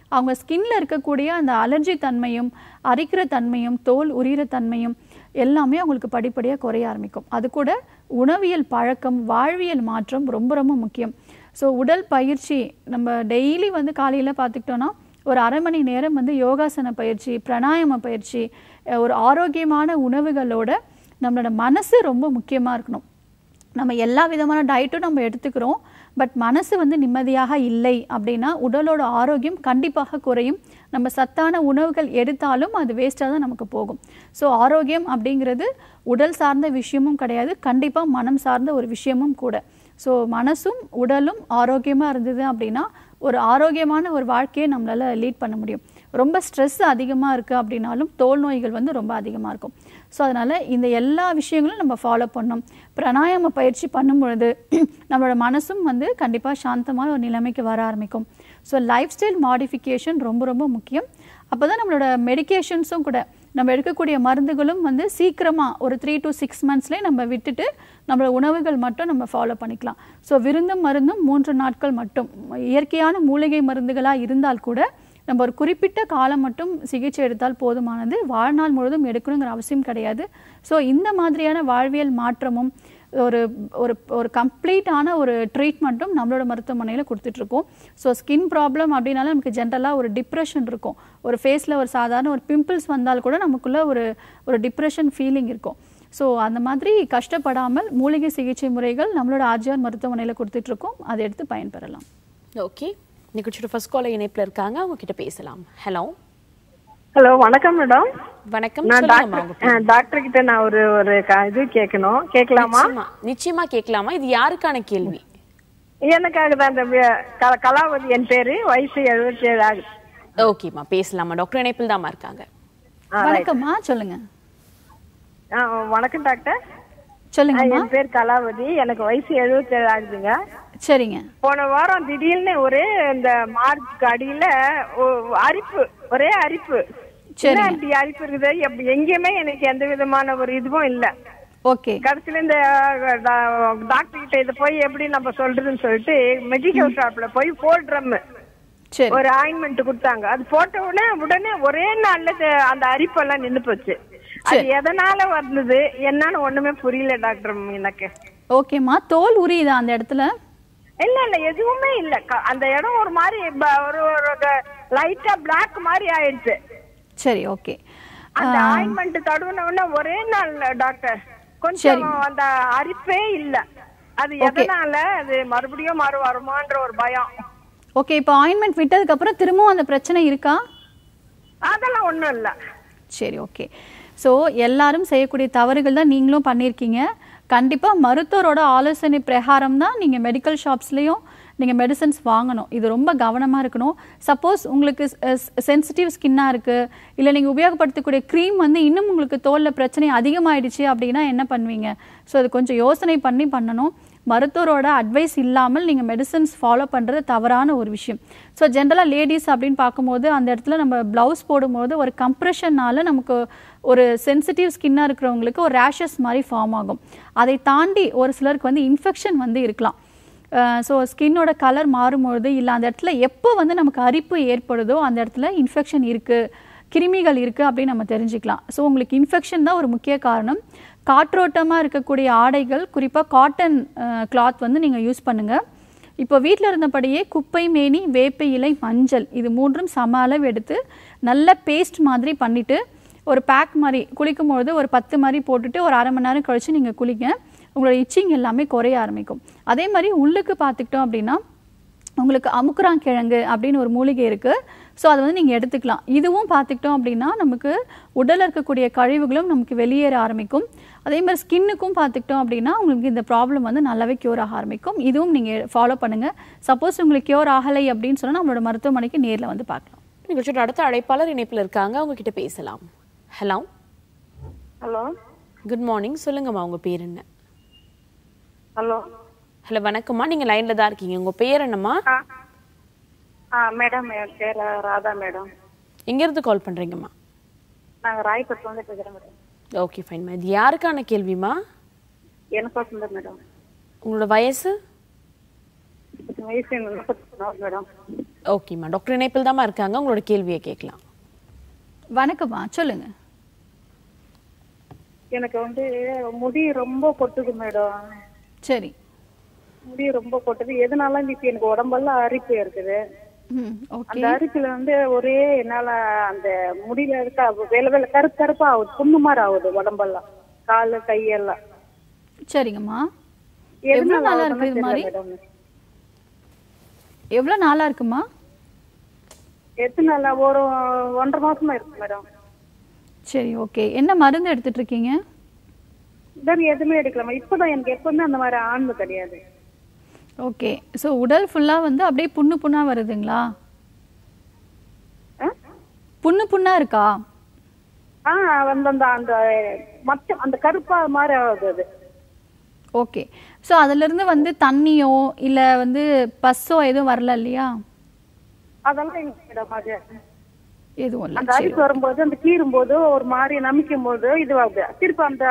அவங்க ஸ்கின்ல இருக்கக்கூடிய அந்த அலர்ஜி தன்மையும் அரிக்கிற தன்மையும் தோல் உரிகிற தன்மையும் எல்லாமே அவங்களுக்கு படிப்படியாக குறைய ஆரம்பிக்கும் அது கூட உணவியல் பழக்கம் வாழ்வியல் மாற்றம் ரொம்ப ரொம்ப முக்கியம் ஸோ உடல் பயிற்சி நம்ம டெய்லி வந்து காலையில் பார்த்துக்கிட்டோன்னா ஒரு அரை மணி நேரம் வந்து யோகாசன பயிற்சி பிராணாயாம பயிற்சி அஹ் ஒரு ஆரோக்கியமான உணவுகளோட நம்மளோட மனசு ரொம்ப முக்கியமாக இருக்கணும் நம்ம எல்லா விதமான டயட்டும் நம்ம எடுத்துக்கிறோம் பட் மனசு வந்து நிம்மதியாக இல்லை அப்படின்னா உடலோட ஆரோக்கியம் கண்டிப்பாக குறையும் நம்ம சத்தான உணவுகள் எடுத்தாலும் அது வேஸ்ட்டாக தான் நமக்கு போகும் ஸோ ஆரோக்கியம் அப்படிங்கிறது உடல் சார்ந்த விஷயமும் கிடையாது கண்டிப்பாக மனம் சார்ந்த ஒரு விஷயமும் கூட ஸோ மனசும் உடலும் ஆரோக்கியமாக இருந்தது அப்படின்னா ஒரு ஆரோக்கியமான ஒரு வாழ்க்கையை நம்மளால் லீட் பண்ண முடியும் ரொம்ப ஸ்ட்ரெஸ் அதிகமாக இருக்குது அப்படின்னாலும் தோல் நோய்கள் வந்து ரொம்ப அதிகமாக இருக்கும் ஸோ அதனால் இந்த எல்லா விஷயங்களும் நம்ம ஃபாலோ பண்ணணும் பிராணாயாம பயிற்சி பண்ணும் பொழுது நம்மளோட மனசும் வந்து கண்டிப்பாக சாந்தமான ஒரு நிலைமைக்கு வர ஆரம்பிக்கும் ஸோ லைஃப் ஸ்டைல் மாடிஃபிகேஷன் ரொம்ப ரொம்ப முக்கியம் அப்போ தான் நம்மளோட மெடிகேஷன்ஸும் கூட நம்ம எடுக்கக்கூடிய மருந்துகளும் வந்து சீக்கிரமாக ஒரு த்ரீ to சிக்ஸ் மந்த்ஸ்லேயே நம்ம விட்டுட்டு நம்மளோட உணவுகள் மட்டும் நம்ம ஃபாலோ பண்ணிக்கலாம் ஸோ விருந்தும் மருந்தும் மூன்று நாட்கள் மட்டும் இயற்கையான மூலிகை மருந்துகளாக இருந்தால் கூட நம்ம ஒரு குறிப்பிட்ட காலம் மட்டும் சிகிச்சை எடுத்தால் போதுமானது வாழ்நாள் முழுவதும் எடுக்கணுங்கிற அவசியம் கிடையாது ஸோ இந்த மாதிரியான வாழ்வியல் மாற்றமும் ஒரு ஒரு ஒரு கம்ப்ளீட்டான ஒரு ட்ரீட்மெண்ட்டும் நம்மளோட மருத்துவமனையில் கொடுத்துட்ருக்கோம் ஸோ ஸ்கின் ப்ராப்ளம் அப்படின்னாலும் நமக்கு ஜென்ரலாக ஒரு டிப்ரெஷன் இருக்கும் ஒரு ஃபேஸில் ஒரு சாதாரண ஒரு பிம்பிள்ஸ் வந்தால் கூட நமக்குள்ள ஒரு ஒரு டிப்ரெஷன் ஃபீலிங் இருக்கும் ஸோ அந்த மாதிரி கஷ்டப்படாமல் மூலிகை சிகிச்சை முறைகள் நம்மளோட ஆர்ஜிஆர் மருத்துவமனையில் கொடுத்துட்ருக்கோம் அதை எடுத்து பயன்பெறலாம் ஓகே நிகழ்ச்சியோட ஃபர்ஸ்ட் காலர் இணைப்புல இருக்காங்க அவங்க கிட்ட பேசலாம் ஹலோ ஹலோ வணக்கம் மேடம் வணக்கம் நான் சொல்லுங்கம்மா உங்க டாக்டர் அஹ், டாக்டர் கிட்ட நான் ஒரு ஒரு க- இது கேட்கணும் கேட்கலாமா நிச்சயமா நிச்சயமா கேட்கலாமா இது யாருக்கான கேள்வி எனக்காக தான் இந்த வி- க- கலாவதி என் பேரு வயசு எழுபத்தி ஏழு ஆகுது ஓகேம்மா பேசலாமா டாக்டர் இணைப்பில் தாம்மா இருக்காங்க ஆ, right. வணக்கம்மா சொல்லுங்க ஆ, வணக்கம் டாக்டர் சொல்லுங்கம்மா என் பேர் கலாவதி எனக்கு வயசு எழுபத்தி ஏழு ஆகுதுங்க சரிங்க போன வாரம் திடீர்னு ஒரே இந்த மார்ச்சுக்கு அடியில ஒ- அரிப்பு ஒரே அரிப்பு சரிங்க. என்ன இப்படி அரிப்பு இருக்குது எப்ப- எங்கேயுமே எனக்கு எந்த விதமான ஒரு இதுவும் இல்ல ஓகே கடைசியில இந்த டாக்டர் கிட்ட இதை போய் எப்படி நம்ம சொல்றதுன்னு சொல்லிட்டு மெடிக்கல் ஷாப்ல போய் ஃபோர் ட்ரம் சரி ஒரு ஆயின்மெண்ட் கொடுத்தாங்க அது போட்ட உடனே உடனே ஒரே நாள்ல இது- அந்த அரிப்பெல்லாம் நின்னு போச்சு அது எதனால வந்தது என்னன்னு ஒண்ணுமே புரியல டாக்டர் எனக்கு ஓகேம்மா தோல் உரியுதா அந்த இடத்துல இல்ல இல்ல எதுவுமே இல்ல க- அந்த இடம் ஒரு மாதிரி ப- ஒரு ஒரு லைட்டா பிளாக் மாதிரி ஆயிடுச்சு சரி ஓகே அந்த ஆயின்மெண்ட் தடவுன உடனே ஒரே நாள் டாக்டர் கொஞ்சம் அந்த அரிப்பே இல்ல அது எதனால அது மறுபடியும் மறு வருமான்ற ஒரு பயம் ஓகே இப்போ ஆயின்மெண்ட் விட்டதுக்கு அப்புறம் திரும்பவும் அந்த பிரச்சனை இருக்கா அதெல்லாம் ஒண்ணும் இல்ல சரி ஓகே ஸோ எல்லாரும் செய்யக்கூடிய தவறுகள் தான் நீங்களும் பண்ணியிருக்கீங்க கண்டிப்பாக மருத்துவரோட ஆலோசனை பிரகாரம் தான் நீங்கள் மெடிக்கல் ஷாப்ஸ்லேயும் நீங்கள் மெடிசன்ஸ் வாங்கணும் இது ரொம்ப கவனமாக இருக்கணும் சப்போஸ் உங்களுக்கு சென்சிட்டிவ் ஸ்கின்னாக இருக்குது இல்லை நீங்கள் உபயோகப்படுத்தக்கூடிய க்ரீம் வந்து இன்னும் உங்களுக்கு தோலில் பிரச்சனை அதிகமாயிடுச்சு அப்படின்னா என்ன பண்ணுவீங்க ஸோ அது கொஞ்சம் யோசனை பண்ணி பண்ணணும் மருத்துவரோட அட்வைஸ் இல்லாமல் நீங்கள் மெடிசன்ஸ் ஃபாலோ பண்ணுறது தவறான ஒரு விஷயம் ஸோ ஜென்ரலாக லேடிஸ் அப்படின்னு பார்க்கும்போது அந்த இடத்துல நம்ம ப்ளவுஸ் போடும்போது ஒரு கம்ப்ரெஷன்னால நமக்கு ஒரு சென்சிட்டிவ் ஸ்கின்னாக இருக்கிறவங்களுக்கு ஒரு ரேஷஸ் மாதிரி ஃபார்ம் ஆகும் அதை தாண்டி ஒரு சிலருக்கு வந்து இன்ஃபெக்ஷன் வந்து இருக்கலாம் ஸோ ஸ்கின்னோட கலர் மாறும்பொழுது இல்லை அந்த இடத்துல எப்போ வந்து நமக்கு அரிப்பு ஏற்படுதோ அந்த இடத்துல இன்ஃபெக்ஷன் இருக்குது கிருமிகள் இருக்குது அப்படின்னு நம்ம தெரிஞ்சுக்கலாம் ஸோ உங்களுக்கு இன்ஃபெக்ஷன் தான் ஒரு முக்கிய காரணம் காற்றோட்டமாக இருக்கக்கூடிய ஆடைகள் குறிப்பாக காட்டன் கிளாத் வந்து நீங்கள் யூஸ் பண்ணுங்கள் இப்போ வீட்டில் இருந்தபடியே குப்பை மேனி வேப்ப இலை மஞ்சள் இது மூன்றும் சம அளவு எடுத்து நல்ல பேஸ்ட் மாதிரி பண்ணிவிட்டு ஒரு பேக் மாதிரி குளிக்கும் பொழுது ஒரு பத்து மாதிரி போட்டுட்டு ஒரு அரை மணி நேரம் கழித்து நீங்கள் குளிங்க உங்களோட இச்சிங் எல்லாமே குறைய ஆரம்பிக்கும் அதே மாதிரி உள்ளுக்கு பார்த்துக்கிட்டோம் அப்படின்னா உங்களுக்கு அமுக்குறாங்கிழங்கு அப்படின்னு ஒரு மூலிகை இருக்குது ஸோ அதை வந்து நீங்கள் எடுத்துக்கலாம் இதுவும் பார்த்துக்கிட்டோம் அப்படின்னா நமக்கு உடலில் இருக்கக்கூடிய கழிவுகளும் நமக்கு வெளியேற ஆரம்பிக்கும் அதே மாதிரி ஸ்கின்னுக்கும் பார்த்துக்கிட்டோம் அப்படின்னா உங்களுக்கு இந்த ப்ராப்ளம் வந்து நல்லாவே க்யூர் ஆக ஆரம்பிக்கும் இதுவும் நீங்கள் ஃபாலோ பண்ணுங்கள் சப்போஸ் உங்களுக்கு க்யூர் ஆகலை அப்படின்னு சொன்னால் நம்மளோட மருத்துவமனைக்கு நேரில் வந்து பார்க்கலாம் நிகழ்ச்சியோட அடுத்த அழைப்பாளர் இணைப்பில் இருக்காங்க அவங்க கிட்ட பேசலாம் ஹலோ ஹலோ குட் மார்னிங் சொல்லுங்கம்மா உங்க பேர் என்ன ஹலோ ஹலோ வணக்கம்மா நீங்க லைன்ல தான் இருக்கீங்க உங்க பேர் என்னம்மா ஆ மேடம் என் பேர் ராதா மேடம் எங்க இருந்து கால் பண்றீங்கம்மா நாங்கள் ராயப்பட்டு வந்து பேசுகிறேன் மேடம் ஓகே ஃபைன்மா இது யாருக்கான கேள்விமா எனக்கு சுந்தர் மேடம் உங்களோட வயசு வயசு முப்பத்தி நாலு மேடம் ஓகேம்மா டாக்டர் இணைப்பில் தாம்மா இருக்காங்க உங்களோட கேள்வியை கேட்கலாம் வணக்கம்மா சொல்லுங்க எனக்கு வந்து முடி ரொம்ப கொட்டுது மேடம் சரி முடி ரொம்ப கொட்டுது எதனால இப்ப எனக்கு உடம்பெல்லாம் அரிப்பு இருக்குது ம் ஓகே அந்த அரிப்புல வந்து ஒரே என்னால அந்த முடியில இருக்க வெள்ள வெள்ள கருப்பு கருப்பா ஆகுது புண்ணு மாதிரி ஆகுது உடம்பெல்லாம் காலு கையெல்லாம் சரிங்கம்மா எவ்வளோ எதனால நாளா ஆகுதுன்னு இருக்கு இது மாதிரி தெரியல மேடம் எவ்வளோ நாளா இருக்குமா எத்தனை நாளா ஒரு ஒன்றரை மாசமா இருக்கு மேடம் சரி ஓகே என்ன மருந்து எடுத்துட்டு இருக்கீங்க இதான் எதுவுமே எடுக்கலாமா இப்பதான் எனக்கு எப்பவுமே அந்த மாதிரி ஆண்மை கிடையாது ஓகே ஸோ உடல் ஃபுல்லாக வந்து அப்படியே புண்ணு புண்ணா வருதுங்களா ஆ? புண்ணு புண்ணா இருக்கா ஆ வந்து அந்த அந்த மச்சம் அந்த கருப்பா மாதிரி ஆகுது அது ஓகே ஸோ அதுலேருந்து வந்து தண்ணியோ இல்லை வந்து பஸ்ஸோ எதுவும் வரல இல்லையா அதெல்லாம் இல்லை மேடம் அது எதுவும் இல்லை அந்த அரிப்பு வரும்போது அந்த கீறும் போது ஒரு மாதிரி நமிக்கும் போது இதுவாகுது திருப்பி அந்த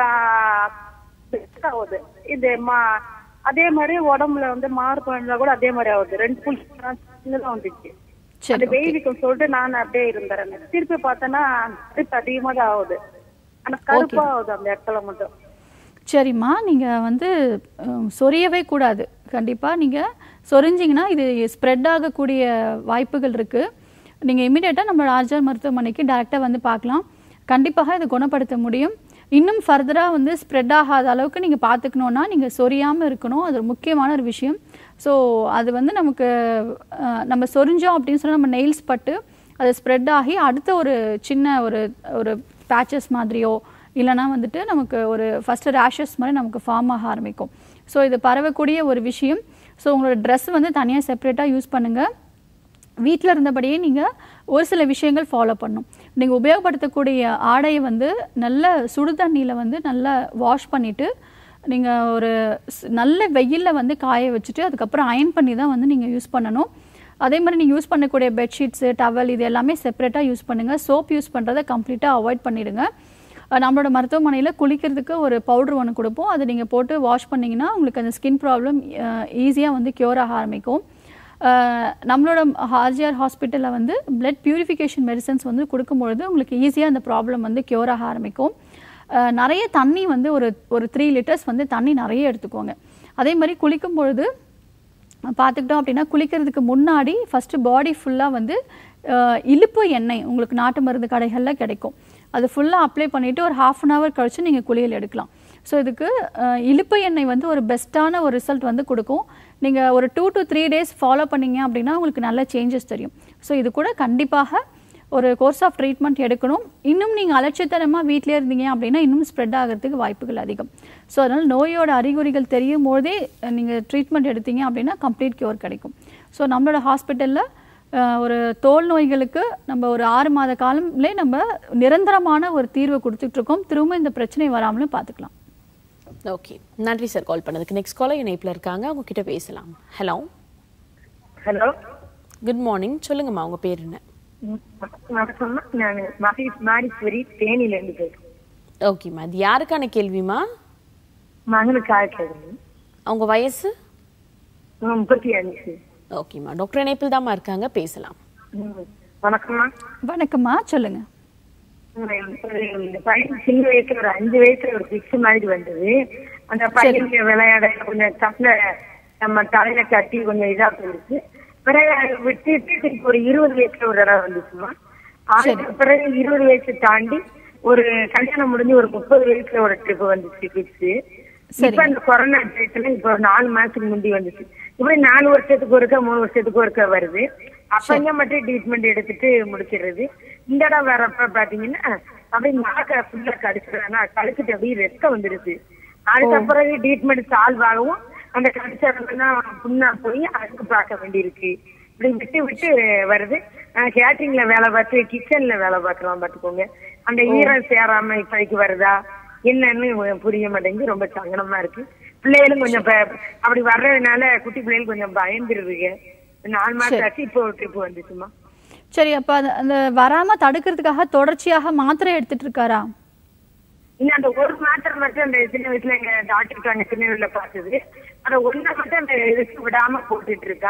இது ஆகுது இது மா அதே மாதிரி உடம்புல வந்து மார்பு கூட அதே மாதிரி ஆகுது ரெண்டு புள்ளி சின்னதா வந்துச்சு சரி அந்த வெயிலுக்கு சொல்லிட்டு நான் அப்படியே இருந்துறேன் திருப்பி பார்த்தேன்னா அரிப்பு அதிகமா தான் ஆகுது ஆனா கருப்பா ஆகுது அந்த இடத்துல மட்டும் சரிம்மா நீங்கள் வந்து அஹ், சொரியவே கூடாது கண்டிப்பாக நீங்கள் சொரிஞ்சிங்கன்னா இது ஸ்ப்ரெட் ஆகக்கூடிய வாய்ப்புகள் இருக்குது நீங்கள் இமீடியட்டாக நம்ம ராஜா மருத்துவமனைக்கு டைரெக்டாக வந்து பார்க்கலாம் கண்டிப்பாக இதை குணப்படுத்த முடியும் இன்னும் ஃபர்தராக வந்து ஸ்ப்ரெட் ஆகாத அளவுக்கு நீங்கள் பார்த்துக்கணுன்னா நீங்கள் சொரியாமல் இருக்கணும் அது ஒரு முக்கியமான ஒரு விஷயம் ஸோ அது வந்து நமக்கு அஹ், நம்ம சொரிஞ்சோம் அப்படின்னு சொன்னால் நம்ம நெயில்ஸ் பட்டு அது ஸ்ப்ரெட் ஆகி அடுத்த ஒரு சின்ன ஒரு ஒரு பேச்சஸ் மாதிரியோ இல்லைனா வந்துட்டு நமக்கு ஒரு ஃபஸ்ட்டு ரேஷஸ் மாதிரி நமக்கு ஃபார்ம் ஆக ஆரம்பிக்கும் ஸோ இது பரவக்கூடிய ஒரு விஷயம் ஸோ உங்களோட ட்ரெஸ் வந்து தனியாக செப்பரேட்டாக யூஸ் பண்ணுங்கள் வீட்டில் இருந்தபடியே நீங்கள் ஒரு சில விஷயங்கள் ஃபாலோ பண்ணணும் நீங்கள் உபயோகப்படுத்தக்கூடிய ஆடையை வந்து நல்ல சுடு தண்ணியில் வந்து நல்லா வாஷ் பண்ணிவிட்டு நீங்கள் ஒரு ஸ்- நல்ல வெயிலில் வந்து காய வச்சுட்டு அதுக்கப்புறம் அயன் பண்ணி தான் வந்து நீங்கள் யூஸ் பண்ணணும் அதே மாதிரி நீங்கள் யூஸ் பண்ணக்கூடிய பெட்ஷீட்ஸு டவல் இது எல்லாமே செப்பரேட்டாக யூஸ் பண்ணுங்கள் சோப் யூஸ் பண்ணுறதை கம்ப்ளீட்டாக அவாய்ட் பண்ணிடுங்க அஹ் நம்மளோட மருத்துவமனையில் குளிக்கிறதுக்கு ஒரு பவுடர் ஒன்று கொடுப்போம் அதை நீங்கள் போட்டு வாஷ் பண்ணிங்கன்னா உங்களுக்கு அந்த ஸ்கின் ப்ராப்ளம் ஈஸியாக வந்து க்யூர் ஆக ஆரம்பிக்கும் அஹ் நம்மளோட ஆர்ஜிஆர் ஹாஸ்பிட்டலில் வந்து பிளட் பியூரிஃபிகேஷன் மெடிசன்ஸ் வந்து கொடுக்கும்பொழுது உங்களுக்கு ஈஸியாக அந்த ப்ராப்ளம் வந்து க்யூர் ஆக ஆரம்பிக்கும் அஹ் நிறைய தண்ணி வந்து ஒரு ஒரு த்ரீ லிட்டர்ஸ் வந்து தண்ணி நிறைய எடுத்துக்கோங்க அதே மாதிரி குளிக்கும் பொழுது பார்த்துக்கிட்டோம் அப்படின்னா குளிக்கிறதுக்கு முன்னாடி ஃபஸ்ட்டு பாடி ஃபுல்லாக வந்து அஹ், இலுப்பு எண்ணெய் உங்களுக்கு நாட்டு மருந்து கடைகளில் கிடைக்கும் அது ஃபுல்லாக அப்ளை பண்ணிவிட்டு ஒரு ஹாஃப் அன் ஹவர் கழிச்சு நீங்கள் குளியல் எடுக்கலாம் ஸோ இதுக்கு அஹ், இலுப்பு எண்ணெய் வந்து ஒரு பெஸ்ட்டான ஒரு ரிசல்ட் வந்து கொடுக்கும் நீங்கள் ஒரு two to three days follow பண்ணீங்க அப்படின்னா உங்களுக்கு நல்ல சேஞ்சஸ் தெரியும் ஸோ இது கூட கண்டிப்பாக ஒரு கோர்ஸ் ஆஃப் ட்ரீட்மெண்ட் எடுக்கணும் இன்னும் நீங்கள் அலட்சியத்தனமாக வீட்டிலே இருந்தீங்க அப்படின்னா இன்னும் ஸ்ப்ரெட் ஆகிறதுக்கு வாய்ப்புகள் அதிகம் ஸோ அதனால் நோயோட அறிகுறிகள் தெரியும் போதே நீங்கள் ட்ரீட்மெண்ட் எடுத்தீங்க அப்படின்னா கம்ப்ளீட் கியூர் கிடைக்கும் ஸோ நம்மளோட ஹாஸ்பிட்டலில் ஒரு தோல் நோய்களுக்கு நம்ம ஒரு ஆறு மாத காலம்லே நம்ம நிரந்தரமான ஒரு தீர்வை கொடுத்துட்ருக்கோம் திரும்ப இந்த பிரச்சனை வராமலும் பார்த்துக்கலாம் ஓகே நன்றி சார் கால் பண்ணதுக்கு நெக்ஸ்ட் காலர் இணைப்பில் இருக்காங்க அவங்க கிட்ட பேசலாம் ஹலோ ஹலோ குட் மார்னிங் சொல்லுங்கம்மா உங்க பேர் என்ன வணக்கம்மா நான் மகேஷ் மாரீஸ்வரி தேனியில இருந்து பேசுறேன் ஓகேம்மா அது யாருக்கான கேள்விமா மகனுக்காக கேட்குறேன் அவங்க வயசு முப்பத்தி அஞ்சு ஓகேம்மா டாக்டர் இணைப்பில் தாம்மா இருக்காங்க பேசலாம் ம். வணக்கம்மா வணக்கம்மா சொல்லுங்க இந்த பையன் சின்ன வயசுல ஒரு அஞ்சு வயசுல ஒரு பிக்ஸ் மாதிரி வந்தது அந்த பையனுக்கு விளையாட கொஞ்சம் தப்புல நம்ம தலையில கட்டி கொஞ்சம் இதா போயிடுச்சு பிறகு அதை விட்டுட்டு திருப்பி ஒரு இருபது வயசுல ஒரு தடவை வந்துச்சுமா அதுக்கு பிறகு இருபது வயசு தாண்டி ஒரு கல்யாணம் முடிஞ்சு ஒரு முப்பது வயசுல ஒரு ட்ரிப் வந்துச்சு பிக்ஸ் இப்ப இந்த கொரோனா டேட்ல இப்ப ஒரு நாலு மாசத்துக்கு முந்தி வந்துச்சு இப்படி நாலு வருஷத்துக்கு ஒருக்கா மூணு வருஷத்துக்கு ஒருக்கா வருது அப்பங்க மட்டும் ட்ரீட்மெண்ட் எடுத்துட்டு முடிச்சிடுறது இந்த இடம் வரப்ப பாத்தீங்கன்னா அப்படியே நாக்க ஃபுல்லா கடிச்சிடுறாங்க கடிச்சிட்டு அப்படியே ரத்தம் வந்துருது அதுக்கப்புறம் ட்ரீட்மெண்ட் சால்வ் ஆகவும் அந்த கடிச்சவங்கலாம் புண்ணா போய் அதுக்கு பார்க்க வேண்டியிருக்கு இப்படி விட்டு விட்டு வருது கேட்டரிங்ல வேலை பார்த்து கிச்சன்ல வேலை பார்க்கலாம் பாத்துக்கோங்க அந்த ஈரம் சேராம இப்படிக்கு வருதா என்னன்னு புரிய மாட்டேங்குது ரொம்ப சங்கடமா இருக்கு பிள்ளைகளும் கொஞ்சம் ப- அப்படி வர்றதுனால குட்டி பிள்ளைகள் கொஞ்சம் பயந்துருதுங்க நாலு மாசம் ஆச்சு இப்போ ட்ரிப் வந்துச்சுமா சரி அப்போ அந்த அந்த வராமல் தடுக்கிறதுக்காக தொடர்ச்சியாக மாத்திரை எடுத்துட்டு இருக்காரா இன்னும் அந்த ஒரு மாத்திரை மட்டும் அந்த சின்ன வயசுல எங்க டாக்டர் அங்க சின்ன வயசுல பார்த்தது அந்த ஒன்றை மட்டும் அந்த இதுக்கு விடாம போட்டுட்டு இருக்கா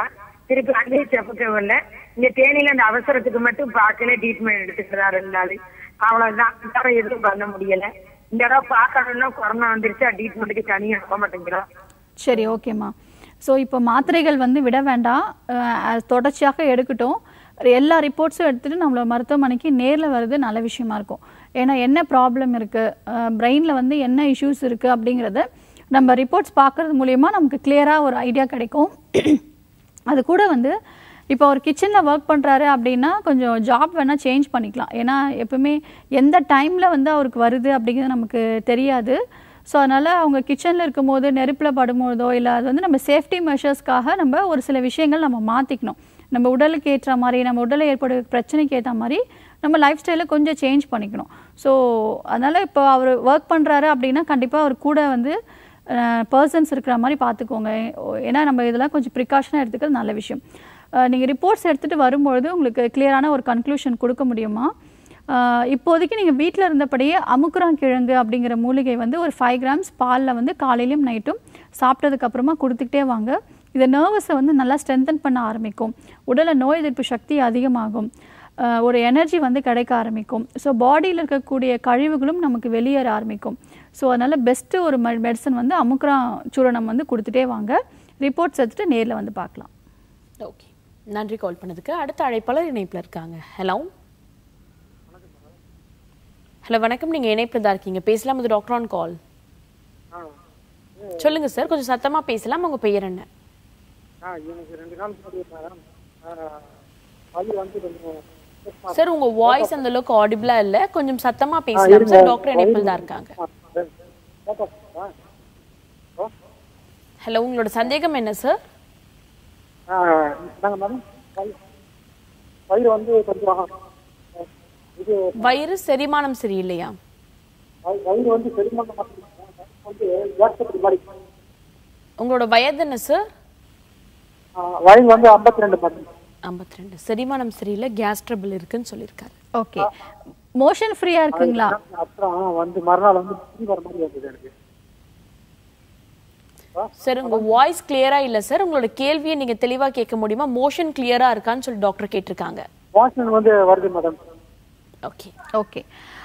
திருப்பி அங்கேயும் செப்புக்க வரல இங்க தேனியில அந்த அவசரத்துக்கு மட்டும் பார்க்கல ட்ரீட்மெண்ட் எடுத்துக்கிறா ரெண்டு நாள் அவ்வளவுதான் வேற எதுவும் பண்ண முடியல இந்த தடவை பார்க்கணும்னா கொரோனா வந்துருச்சா ட்ரீட்மெண்ட்டுக்கு தனியா அனுப்ப மாட்டேங்கிறோம் சரி ஓகேம்மா ஸோ இப்போ மாத்திரைகள் வந்து விட வேண்டாம் அஹ், தொடர்ச்சியாக எடுக்கட்டும் எல்லா ரிப்போர்ட்ஸும் எடுத்துகிட்டு நம்மளோட மருத்துவமனைக்கு நேரில் வர்றது நல்ல விஷயமா இருக்கும் ஏன்னா என்ன ப்ராப்ளம் இருக்குது பிரெயினில் வந்து என்ன இஷ்யூஸ் இருக்குது அப்படிங்கிறத நம்ம ரிப்போர்ட்ஸ் பார்க்கறது மூலியமா நமக்கு கிளியராக ஒரு ஐடியா கிடைக்கும் அது கூட வந்து இப்போ ஒரு கிச்சனில் ஒர்க் பண்ணுறாரு அப்படின்னா கொஞ்சம் ஜாப் வேணால் சேஞ்ச் பண்ணிக்கலாம் ஏன்னா எப்பவுமே எந்த டைமில் வந்து அவருக்கு வருது அப்படிங்கிறது நமக்கு தெரியாது ஸோ அதனால் அவங்க கிச்சனில் இருக்கும்போது நெருப்பில் படும்போதோ இல்லை அது வந்து நம்ம சேஃப்டி மெஷர்ஸ்க்காக நம்ம ஒரு சில விஷயங்கள் நம்ம மாற்றிக்கணும் நம்ம உடலுக்கு ஏற்ற மாதிரி நம்ம உடலில் ஏற்படுற பிரச்சனைக்கு ஏற்ற மாதிரி நம்ம லைஃப் ஸ்டைலை கொஞ்சம் சேஞ்ச் பண்ணிக்கணும் ஸோ அதனால் இப்போ அவர் ஒர்க் பண்ணுறாரு அப்படின்னா கண்டிப்பாக அவர் கூட வந்து பர்சன்ஸ் இருக்கிற மாதிரி பார்த்துக்கோங்க ஏன்னா நம்ம இதெல்லாம் கொஞ்சம் ப்ரிகாஷனாக எடுத்துக்கிறது நல்ல விஷயம் நீங்கள் ரிப்போர்ட்ஸ் எடுத்துகிட்டு வரும்பொழுது உங்களுக்கு கிளியரான ஒரு கன்க்ளூஷன் கொடுக்க முடியுமா அஹ், இப்போதைக்கு நீங்கள் வீட்டில் இருந்தபடியே அமுக்குறாங்கிழங்கு அப்படிங்கிற மூலிகை வந்து ஒரு ஃபைவ் கிராம்ஸ் பாலில் வந்து காலையிலும் நைட்டும் சாப்பிட்டதுக்கு அப்புறமா கொடுத்துக்கிட்டே வாங்க இது நர்வஸை வந்து நல்லா ஸ்ட்ரென்தன் பண்ண ஆரம்பிக்கும் உடலில் நோய் எதிர்ப்பு சக்தி அதிகமாகும் அஹ், ஒரு எனர்ஜி வந்து கிடைக்க ஆரம்பிக்கும் ஸோ பாடியில் இருக்கக்கூடிய கழிவுகளும் நமக்கு வெளியேற ஆரம்பிக்கும் ஸோ அதனால் பெஸ்ட்டு ஒரு மெடிசன் வந்து அமுக்குரா சூரணம் வந்து கொடுத்துட்டே வாங்க ரிப்போர்ட்ஸ் எடுத்துட்டு நேரில் வந்து பார்க்கலாம் ஓகே நன்றி கால் பண்ணதுக்கு அடுத்த அழைப்பாளர் இணைப்புல இருக்காங்க ஹலோ ஹலோ வணக்கம் நீங்க இணைப்புல தான் இருக்கீங்க பேசலாம் இது டாக்டர் ஆன் கால் சொல்லுங்க சார் கொஞ்சம் சத்தமா பேசலாம் உங்க பெயர் என்ன ஆ எனக்கு ரெண்டு நாள் முன்னாடி மேடம் அது வந்து கொஞ்சம் சார் உங்க வாய்ஸ் அந்த அளவுக்கு ஆடிபிளா இல்ல கொஞ்சம் சத்தமா பேசலாம் சார் டாக்டர் இணைப்பில் தான் இருக்காங்க ஹலோ உங்களோட சந்தேகம் என்ன சார் நாங்கள் மேடம் வயிறு வந்து கொஞ்சம் இது வயிறு செரிமானம் சரியில்லையா வயி- வயிறு வந்து செரிமானம் வந்து வாட்ஸ்அப் மாதிரி உங்களோட வயது என்ன சார் ஆ, வயது வந்து ஐம்பத்தி ரெண்டு மேடம் ஐம்பத்தி ரெண்டு செரிமானம் சரியில்லை கேஸ் ட்ரபிள் இருக்குன்னு சொல்லியிருக்காரு ஓகே மோஷன் ஃப்ரீயாக இருக்குங்களா அப்புறம் வந்து மறுநாள் வந்து புரி வர மாதிரி வந்தது எனக்கு சார் உங்க வாய்ஸ் கிளியரா இல்ல சார் உங்களோட கேள்வியை நீங்க தெளிவா கேட்க முடியுமா மோஷன் கிளியரா இருக்கான்னு சொல்லி டாக்டர் கேட்டிருக்காங்க வாசன் வந்து வருது மேடம் ஓகே ஓகே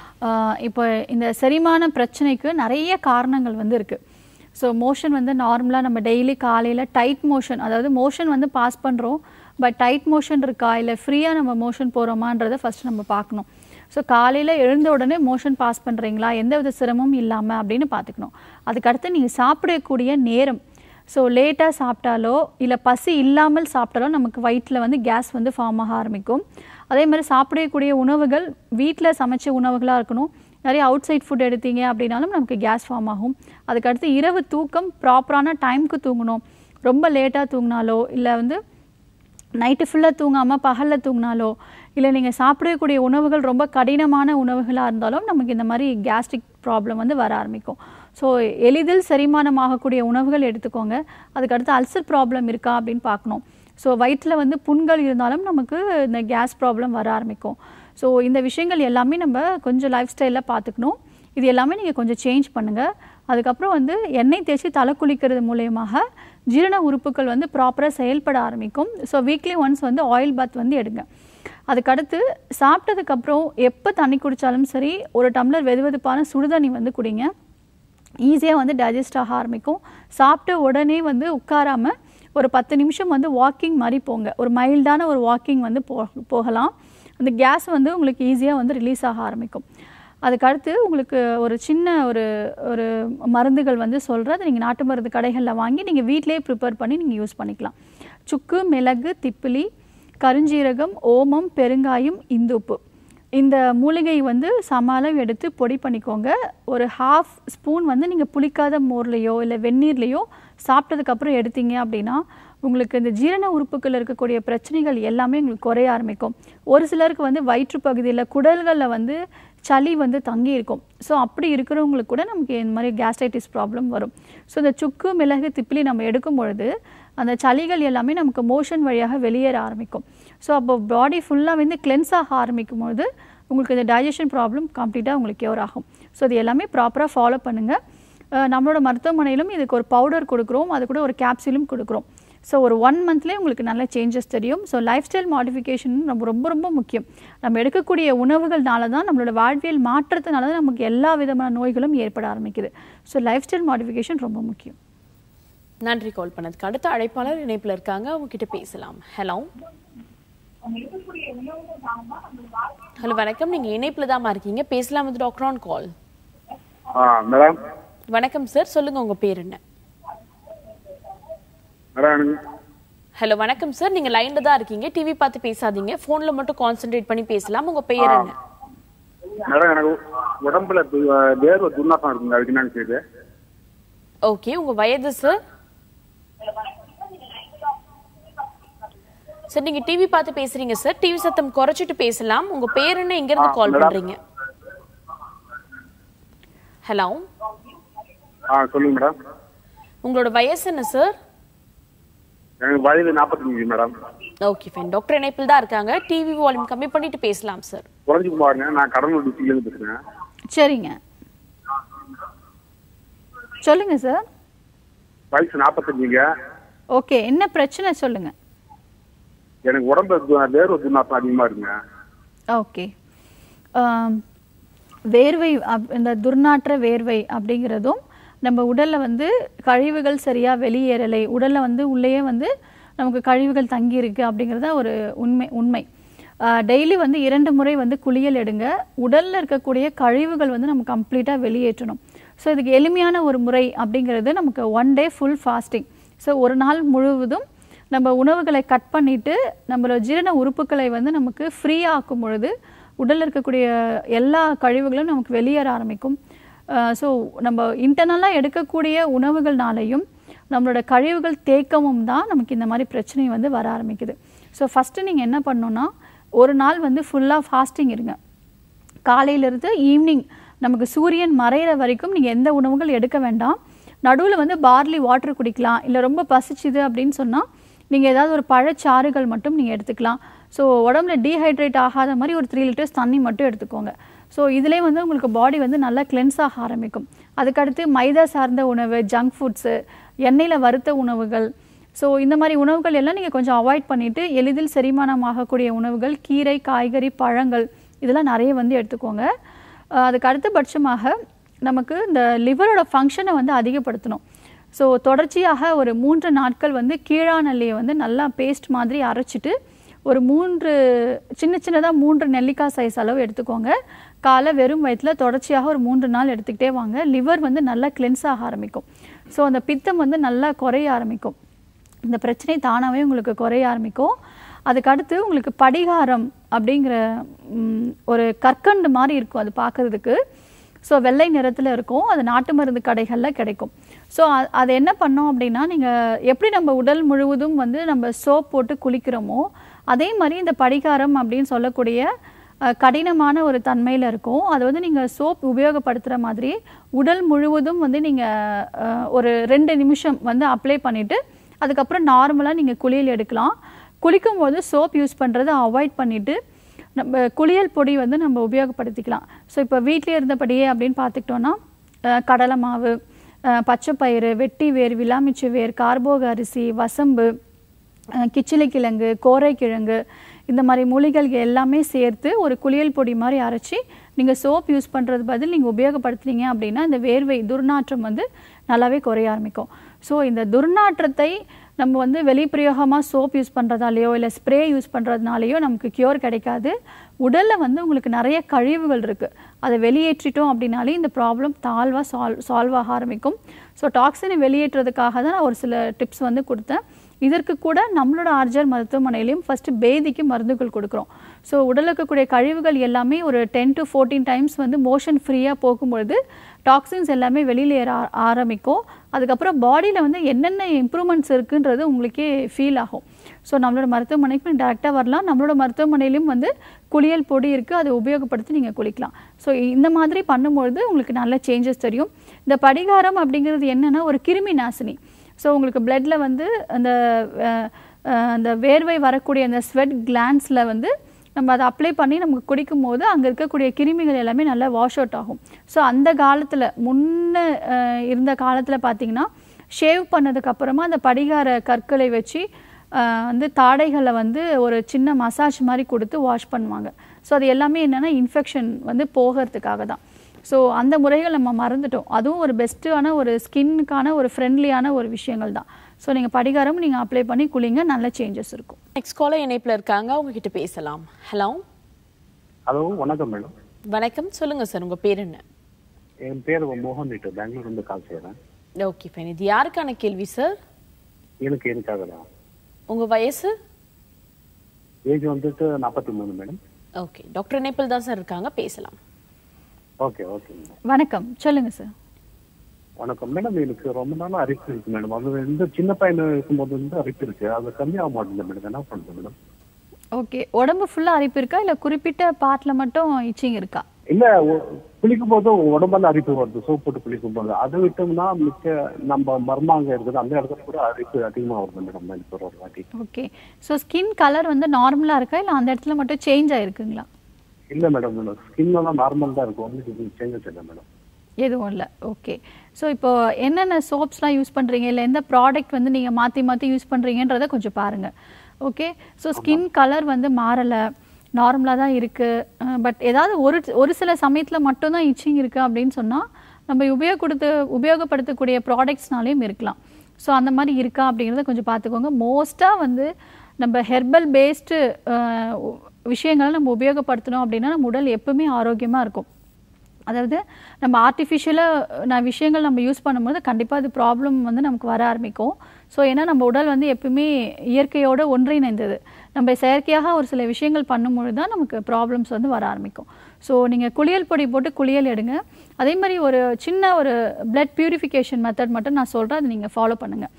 இப்போ இந்த செரிமான பிரச்சனைக்கு நிறைய காரணங்கள் வந்து இருக்குது ஸோ மோஷன் வந்து நார்மலாக நம்ம டெய்லி காலையில் டைட் மோஷன் அதாவது மோஷன் வந்து பாஸ் பண்ணுறோம் பட் டைட் மோஷன் இருக்கா இல்லை ஃப்ரீயாக நம்ம மோஷன் போகிறோமான்றதை ஃபஸ்ட்டு நம்ம பார்க்கணும் ஸோ காலையில் எழுந்த உடனே மோஷன் பாஸ் பண்ணுறீங்களா எந்த வித சிரமமும் இல்லாமல் அப்படின்னு பார்த்துக்கணும் அதுக்கடுத்து நீங்கள் சாப்பிடக்கூடிய நேரம் ஸோ லேட்டாக சாப்பிட்டாலோ இல்லை பசி இல்லாமல் சாப்பிட்டாலோ நமக்கு வயிற்றில் வந்து கேஸ் வந்து ஃபார்ம் ஆக ஆரம்பிக்கும் அதே மாதிரி சாப்பிடக்கூடிய உணவுகள் வீட்டில் சமைச்ச உணவுகளாக இருக்கணும் நிறைய அவுட் சைட் ஃபுட் எடுத்தீங்க அப்படின்னாலும் நமக்கு கேஸ் ஃபார்ம் ஆகும் அதுக்கடுத்து இரவு தூக்கம் ப்ராப்பரான டைம்க்கு தூங்கணும் ரொம்ப லேட்டாக தூங்கினாலோ இல்லை வந்து நைட்டு ஃபுல்லாக தூங்காமல் பகலில் தூங்கினாலோ இல்லை நீங்கள் சாப்பிடக்கூடிய உணவுகள் ரொம்ப கடினமான உணவுகளாக இருந்தாலும் நமக்கு இந்த மாதிரி கேஸ்ட்ரிக் ப்ராப்ளம் வந்து வர ஆரம்பிக்கும் ஸோ எளிதில் செரிமானமாகக்கூடிய உணவுகள் எடுத்துக்கோங்க அதுக்கடுத்து அல்சர் ப்ராப்ளம் இருக்கா அப்படின்னு பார்க்கணும் ஸோ வயிற்றில் வந்து புண்கள் இருந்தாலும் நமக்கு இந்த கேஸ் ப்ராப்ளம் வர ஆரம்பிக்கும் ஸோ இந்த விஷயங்கள் எல்லாமே நம்ம கொஞ்சம் லைஃப் ஸ்டைலில் பார்த்துக்கணும் இது எல்லாமே நீங்கள் கொஞ்சம் சேஞ்ச் பண்ணுங்கள் அதுக்கப்புறம் வந்து எண்ணெய் தேய்ச்சி தலை குளிக்கிறது மூலயமாக ஜீரண உறுப்புகள் வந்து ப்ராப்பராக செயல்பட ஆரம்பிக்கும் ஸோ வீக்லி ஒன்ஸ் வந்து ஆயில் பாத் வந்து எடுங்க அதுக்கடுத்து சாப்பிட்டதுக்கப்புறம் எப்போ தண்ணி குடித்தாலும் சரி ஒரு டம்ளர் வெதுவெதுப்பான சுடுதண்ணி வந்து குடிங்க ஈஸியாக வந்து டைஜஸ்ட் ஆக ஆரம்பிக்கும் சாப்பிட்ட உடனே வந்து உட்காராம ஒரு பத்து நிமிஷம் வந்து வாக்கிங் மாதிரி போங்க ஒரு மைல்டான ஒரு வாக்கிங் வந்து போ போகலாம் அந்த கேஸ் வந்து உங்களுக்கு ஈஸியாக வந்து ரிலீஸ் ஆக ஆரம்பிக்கும் அதுக்கடுத்து உங்களுக்கு ஒரு சின்ன ஒரு ஒரு மருந்துகள் வந்து சொல்கிறேன் அதை நீங்கள் நாட்டு மருந்து கடைகளில் வாங்கி நீங்கள் வீட்டிலேயே ப்ரிப்பேர் பண்ணி நீங்கள் யூஸ் பண்ணிக்கலாம் சுக்கு மிளகு திப்பிலி கருஞ்சீரகம் ஓமம் பெருங்காயம் இந்துப்பு இந்த மூலிகை வந்து சம அளவு எடுத்து பொடி பண்ணிக்கோங்க ஒரு ஹாஃப் ஸ்பூன் வந்து நீங்கள் புளிக்காத மோர்லேயோ இல்லை வெந்நீர்லேயோ சாப்பிட்டதுக்கப்புறம் எடுத்தீங்க அப்படின்னா உங்களுக்கு இந்த ஜீரண உறுப்புகள் இருக்கக்கூடிய பிரச்சனைகள் எல்லாமே உங்களுக்கு குறைய ஆரம்பிக்கும் ஒரு சிலருக்கு வந்து வயிற்று பகுதியில் குடல்களில் வந்து சளி வந்து தங்கி இருக்கும் ஸோ அப்படி இருக்கிறவங்களுக்கு கூட நமக்கு இந்த மாதிரி கேஸ்ட்ரைட்டிஸ் ப்ராப்ளம் வரும் ஸோ இந்த சுக்கு மிளகு திப்பிலி நம்ம எடுக்கும் பொழுது அந்த சளிகள் எல்லாமே நமக்கு மோஷன் வழியாக வெளியேற ஆரம்பிக்கும் ஸோ அப்போ பாடி ஃபுல்லாக வந்து கிளென்ஸ் ஆக ஆரம்பிக்கும் போது உங்களுக்கு இந்த டைஜஷன் ப்ராப்ளம் கம்ப்ளீட்டாக உங்களுக்கு கியூர் ஆகும் ஸோ இது எல்லாமே ப்ராப்பராக ஃபாலோ பண்ணுங்கள் அஹ் நம்மளோட மருத்துவமனையிலும் இதுக்கு ஒரு பவுடர் கொடுக்குறோம் அது கூட ஒரு கேப்சூலும் கொடுக்குறோம் ஸோ ஒரு ஒன் மந்த்லேயே உங்களுக்கு நல்ல சேஞ்சஸ் தெரியும் ஸோ லைஃப் ஸ்டைல் மாடிஃபிகேஷன் நம்ம ரொம்ப ரொம்ப முக்கியம் நம்ம எடுக்கக்கூடிய உணவுகள்னால தான் நம்மளோட வாழ்வியல் மாற்றத்தினால தான் நமக்கு எல்லா விதமான நோய்களும் ஏற்பட ஆரம்பிக்குது ஸோ லைஃப் ஸ்டைல் மாடிஃபிகேஷன் ரொம்ப முக்கியம் நன்றி கால் பண்ணதுக்கு அடுத்த அழைப்பாளர் இணைப்புல இருக்காங்க அவங்க கிட்ட பேசலாம் ஹலோ ஹலோ வணக்கம் நீங்க இணைப்புல தாமா இருக்கீங்க பேசலாம் வந்து டாக்டர் ஆன் கால் ஆ மேடம் வணக்கம் சார் சொல்லுங்க உங்க பேர் என்ன மேடம் எனக்கு ஹலோ வணக்கம் சார் நீங்க லைன்ல தான் இருக்கீங்க டிவி பார்த்து பேசாதீங்க போன்ல மட்டும் கான்சென்ட்ரேட் பண்ணி பேசலாம் உங்க பெயர் என்ன மேடம் எனக்கு உடம்புல து- வேர்வை துர்நாற்றம் இருக்குங்க அதுக்கு என்னன்னு செய்யுது ஓகே உங்க வயது சார் சார் நீங்க டிவி பார்த்து பேசுறீங்க சார் டிவி சத்தம் குறைச்சிட்டு பேசலாம் உங்க பேர் என்ன எங்க இருந்து ஆ, கால் மேடம். பண்றீங்க ஹலோ ஆ சொல்லுங்க மேடம் உங்களோட வயசு என்ன சார் எனக்கு வயது நாற்பத்தஞ்சு மேடம் ஓகே ஃபைன் டாக்டர் இணைப்பில் தான் இருக்காங்க டிவி வால்யூம் கம்மி பண்ணிட்டு பேசலாம் சார் குறைஞ்சிக்குமாருங்க நான் கடலூர் டிஸ்ட்ரிக்ட்லேருந்து பேசுகிறேன் சரிங்க சொல்லுங்க சார் வயசு நாற்பத்தஞ்சுங்க ஓகே என்ன பிரச்சனை சொல்லுங்க எனக்கு உடம்புல து- வேர்வை துர்நாற்றம் அதிகமாக இருக்குங்க ஓகே ஆம், வேர்வை அப்- இந்த துர்நாற்ற வேர்வை அப்படிங்கிறதும் நம்ம உடல்ல வந்து கழிவுகள் சரியா வெளியேறலை உடல்ல வந்து உள்ளேயே வந்து நமக்கு கழிவுகள் தங்கி இருக்கு அப்படிங்கிறது தான் ஒரு உண்மை உண்மை டெய்லி வந்து இரண்டு முறை வந்து குளியல் எடுங்க உடல்ல இருக்கக்கூடிய கழிவுகள் வந்து நம்ம கம்ப்ளீட்டாக வெளியேற்றணும் ஸோ இதுக்கு எளிமையான ஒரு முறை அப்படிங்கிறது நமக்கு one day full fasting so ஒரு நாள் முழுவதும் நம்ம உணவுகளை கட் பண்ணிட்டு நம்மளோட ஜீரண உறுப்புகளை வந்து நமக்கு ஃப்ரீ ஆக்கும் பொழுது உடல்ல இருக்கக்கூடிய எல்லா கழிவுகளும் நமக்கு வெளியேற ஆரம்பிக்கும் ஸோ நம்ம இன்டர்னலாக எடுக்கக்கூடிய உணவுகள்னாலையும் நம்மளோட கழிவுகள் தேக்கமும் தான் நமக்கு இந்த மாதிரி பிரச்சனை வந்து வர ஆரம்பிக்குது ஸோ ஃபஸ்ட்டு நீங்கள் என்ன பண்ணணும்னா ஒரு நாள் வந்து ஃபுல்லாக ஃபாஸ்டிங் இருங்க காலையிலிருந்து ஈவினிங் நமக்கு சூரியன் மறையிற வரைக்கும் நீங்கள் எந்த உணவுகள் எடுக்க வேண்டாம் நடுவில் வந்து பார்லி வாட்டர் குடிக்கலாம் இல்லை ரொம்ப பசிச்சுது அப்படின்னு சொன்னால் நீங்கள் ஏதாவது ஒரு பழச்சாறுகள் மட்டும் நீங்கள் எடுத்துக்கலாம் ஸோ உடம்புல டீஹைட்ரேட் ஆகாத மாதிரி ஒரு த்ரீ லிட்டர்ஸ் தண்ணி மட்டும் எடுத்துக்கோங்க ஸோ இதிலே வந்து உங்களுக்கு பாடி வந்து நல்லா கிளென்ஸ் ஆக ஆரம்பிக்கும் அதுக்கடுத்து மைதா சார்ந்த உணவு ஜங்க் ஃபுட்ஸு எண்ணெயில் வறுத்த உணவுகள் ஸோ இந்த மாதிரி உணவுகள் எல்லாம் நீங்கள் கொஞ்சம் அவாய்ட் பண்ணிவிட்டு எளிதில் செரிமானம் ஆகக்கூடிய உணவுகள் கீரை காய்கறி பழங்கள் இதெல்லாம் நிறைய வந்து எடுத்துக்கோங்க அஹ் அதுக்கு அடுத்தபட்சமாக நமக்கு இந்த லிவரோட ஃபங்க்ஷனை வந்து அதிகப்படுத்தணும் ஸோ தொடர்ச்சியாக ஒரு மூன்று நாட்கள் வந்து கீழாநெல்லியை வந்து நல்லா பேஸ்ட் மாதிரி அரைச்சிட்டு ஒரு மூன்று சின்ன சின்னதாக மூன்று நெல்லிக்காய் சைஸ் அளவு எடுத்துக்கோங்க காலை வெறும் வயிற்றில் தொடர்ச்சியாக ஒரு மூன்று நாள் எடுத்துக்கிட்டே வாங்க லிவர் வந்து நல்லா கிளென்ஸ் ஆக ஆரம்பிக்கும் ஸோ அந்த பித்தம் வந்து நல்லா குறைய ஆரம்பிக்கும் இந்த பிரச்சனை தானாகவே உங்களுக்கு குறைய ஆரம்பிக்கும் அதுக்கு அடுத்து உங்களுக்கு படிகாரம் அப்படிங்கிற ம், ஒரு கற்கண்டு மாதிரி இருக்கும் அது பார்க்கறதுக்கு ஸோ வெள்ளை நிறத்தில் இருக்கும் அது நாட்டு மருந்து கடைகளில் கிடைக்கும் ஸோ அது என்ன பண்ணோம் அப்படின்னா நீங்கள் எப்படி நம்ம உடல் முழுவதும் வந்து நம்ம சோப் போட்டு குளிக்கிறோமோ அதே மாதிரி இந்த படிகாரம் அப்படின்னு சொல்லக்கூடிய அஹ், கடினமான ஒரு தன்மையில் இருக்கும் அது வந்து நீங்கள் சோப் உபயோகப்படுத்துகிற மாதிரி உடல் முழுவதும் வந்து நீங்கள் ஒரு ரெண்டு நிமிஷம் வந்து அப்ளை பண்ணிவிட்டு அதுக்கப்புறம் நார்மலாக நீங்கள் குளியல் எடுக்கலாம் குளிக்கும்போது சோப் யூஸ் பண்ணுறதை அவாய்ட் பண்ணிவிட்டு நம்ம குளியல் பொடி வந்து நம்ம உபயோகப்படுத்திக்கலாம் ஸோ இப்போ வீட்டிலே இருந்தபடியே அப்படின்னு பார்த்துக்கிட்டோன்னா அஹ், கடலை மாவு அஹ், பச்சைப்பயிறு வெட்டி வேர் விலாமிச்சு வேர் கார்போக அரிசி வசம்பு அஹ், கிச்சிலிக்கிழங்கு கோரைக்கிழங்கு இந்த மாதிரி மூலிகள் எல்லாமே சேர்த்து ஒரு குளியல் பொடி மாதிரி அரைச்சி நீங்கள் சோப் யூஸ் பண்ணுறது பதில் நீங்கள் உபயோகப்படுத்துனீங்க அப்படின்னா இந்த வேர்வை துர்நாற்றம் வந்து நல்லாவே குறைய ஆரம்பிக்கும் ஸோ இந்த துர்நாற்றத்தை நம்ம வந்து வெளிப்பிரயோகமாக சோப் யூஸ் பண்ணுறதாலேயோ இல்லை ஸ்ப்ரே யூஸ் பண்ணுறதுனாலையோ நமக்கு கியூர் கிடைக்காது உடலில் வந்து உங்களுக்கு நிறைய கழிவுகள் இருக்குது அதை வெளியேற்றிட்டோம் அப்படின்னாலே இந்த ப்ராப்ளம் தாழ்வாக சால்வ் சால்வ் ஆக ஆரம்பிக்கும் ஸோ டாக்ஸினை வெளியேற்றுறதுக்காக தான் நான் ஒரு சில டிப்ஸ் வந்து கொடுத்தேன் இதற்கு கூட நம்மளோட ஆர்ஜர் மருத்துவமனையிலையும் ஃபஸ்ட்டு பேதிக்கு மருந்துகள் கொடுக்குறோம் ஸோ உடலில் இருக்கக்கூடிய கழிவுகள் எல்லாமே ஒரு டென் டு ஃபோர்டீன் டைம்ஸ் வந்து மோஷன் ஃப்ரீயாக போகும்பொழுது டாக்ஸின்ஸ் எல்லாமே வெளியில் ஏற ஆ- ஆரம்பிக்கும் அதுக்கப்புறம் பாடியில் வந்து என்னென்ன இம்ப்ரூவ்மெண்ட்ஸ் இருக்குன்றது உங்களுக்கே ஃபீல் ஆகும் ஸோ நம்மளோட மருத்துவமனைக்கு டேரெக்டாக வரலாம் நம்மளோட மருத்துவமனையிலும் வந்து குளியல் பொடி இருக்குது அதை உபயோகப்படுத்தி நீங்கள் குளிக்கலாம் ஸோ இந்த மாதிரி பண்ணும்பொழுது உங்களுக்கு நல்ல சேஞ்சஸ் தெரியும் இந்த படிகாரம் அப்படிங்கிறது என்னென்னா ஒரு கிருமி நாசினி ஸோ உங்களுக்கு பிளட்ல வந்து அந்த அஹ், அஹ், அந்த வேர்வை வரக்கூடிய அந்த ஸ்வெட் கிளான்ஸில் வந்து நம்ம அதை அப்ளை பண்ணி நமக்கு குடிக்கும் போது அங்கே இருக்கக்கூடிய கிருமிகள் எல்லாமே நல்லா வாஷ் அவுட் ஆகும் ஸோ அந்த காலத்தில் முன்ன அஹ், இருந்த காலத்தில் பார்த்தீங்கன்னா ஷேவ் பண்ணதுக்கு அப்புறமா அந்த படிகார கற்களை வச்சு ஆஹ், வந்து தாடைகளை வந்து ஒரு சின்ன மசாஜ் மாதிரி கொடுத்து வாஷ் பண்ணுவாங்க ஸோ அது எல்லாமே என்னென்னா இன்ஃபெக்ஷன் வந்து போகிறதுக்காக தான் ஸோ அந்த முறைகள் நம்ம மறந்துட்டோம் அதுவும் ஒரு பெஸ்ட்டான ஒரு ஸ்கின்னுக்கான ஒரு ஃப்ரெண்ட்லியான ஒரு விஷயங்கள் தான் ஸோ நீங்கள் படிகாரம் நீங்கள் அப்ளை பண்ணி குளிங்க நல்ல சேஞ்சஸ் இருக்கும் நெக்ஸ்ட் காலர் இணைப்புல இருக்காங்க அவங்க கிட்ட பேசலாம் ஹலோ ஹலோ வணக்கம் மேடம் வணக்கம் சொல்லுங்க சார் உங்க பேர் என்ன என் பேர் மோகன் வீட்டு பெங்களூர் இருந்து கால் செய்யறேன் ஓகே ஃபைன் இது யாருக்கான கேள்வி சார் எனக்கு எனக்காக தான் உங்க வயசு ஏஜ் வந்துட்டு நாற்பத்தி மூணு மேடம் ஓகே டாக்டர் இணைப்பில் தான் சார் இருக்காங்க பேசலாம் ஓகே ஓகே மேடம் வணக்கம் சொல்லுங்கள் சார் வணக்கம் மேடம் எனக்கு ரொம்ப நாள் அரிப்பு இருக்கு மேடம் அது வந்து சின்ன பையன் இருக்கும்போது வந்து அரிப்பு இருக்கு அது கம்மியாக மாட்டேங்குது மேடம் என்ன பண்ணுறது மேடம் ஓகே உடம்பு ஃபுல்லாக அரிப்பு இருக்கா இல்லை குறிப்பிட்ட பார்ட்டில் மட்டும் இச்சிங் இருக்கா இல்ல ஒ- குளிக்கும் போது உடம்பெல்லாம் அரிப்பு வருது சோப் போட்டு குளிக்கும் போது அதை விட்டோம்னா மிச்ச நம்ம மர்மாங்க இருக்குது அந்த இடத்துல கூட அரிப்பு அதிகமா வருது மேடம் எனக்கு ஒரு வாட்டி ஓகே ஸோ ஸ்கின் கலர் வந்து நார்மலாக இருக்கா இல்லை அந்த இடத்துல மட்டும் சேஞ்ச் ஆயிருக்குங்களா இல்ல மேடம் மேடம் ஸ்கின் எல்லாம் நார்மல் தான் இருக்கும் ஒன்றும் சேஞ்சஸ் இல்லை மேடம் எதுவும் இல்லை ஓகே ஸோ இப்போ என்னென்ன சோப்ஸ்லாம் யூஸ் பண்ணுறீங்க இல்லை எந்த ப்ராடக்ட் வந்து நீங்கள் மாற்றி மாற்றி யூஸ் பண்ணுறீங்கன்றதை கொஞ்சம் பாருங்கள் ஓகே ஸோ ஸ்கின் கலர் வந்து மாறலை நார்மலாக தான் இருக்குது பட் ஏதாவது ஒரு ஒரு சில சமயத்தில் மட்டும்தான் இச்சிங் இருக்குது அப்படின்னு சொன்னால் நம்ம உபயோகப்படுத்த உபயோகப்படுத்தக்கூடிய ப்ராடக்ட்ஸ்னாலையும் இருக்கலாம் ஸோ அந்த மாதிரி இருக்கா அப்படிங்கிறத கொஞ்சம் பார்த்துக்கோங்க மோஸ்ட்டாக வந்து நம்ம ஹெர்பல் பேஸ்டு விஷயங்களை நம்ம உபயோகப்படுத்தணும் அப்படின்னா நம்ம உடல் எப்பவுமே ஆரோக்கியமாக இருக்கும் அதாவது நம்ம ஆர்டிஃபிஷியலாக நான் விஷயங்கள் நம்ம யூஸ் பண்ணும்போது கண்டிப்பாக அது ப்ராப்ளம் வந்து நமக்கு வர ஆரம்பிக்கும் ஸோ ஏன்னா நம்ம உடல் வந்து எப்பவுமே இயற்கையோட ஒன்றிணைந்தது நம்ம செயற்கையாக ஒரு சில விஷயங்கள் பண்ணும்பொழுது தான் நமக்கு ப்ராப்ளம்ஸ் வந்து வர ஆரம்பிக்கும் ஸோ நீங்கள் குளியல் பொடி போட்டு குளியல் எடுங்க அதே மாதிரி ஒரு சின்ன ஒரு பிளட் பியூரிஃபிகேஷன் மெத்தட் மட்டும் நான் சொல்கிறேன் அதை நீங்கள் ஃபாலோ பண்ணுங்கள்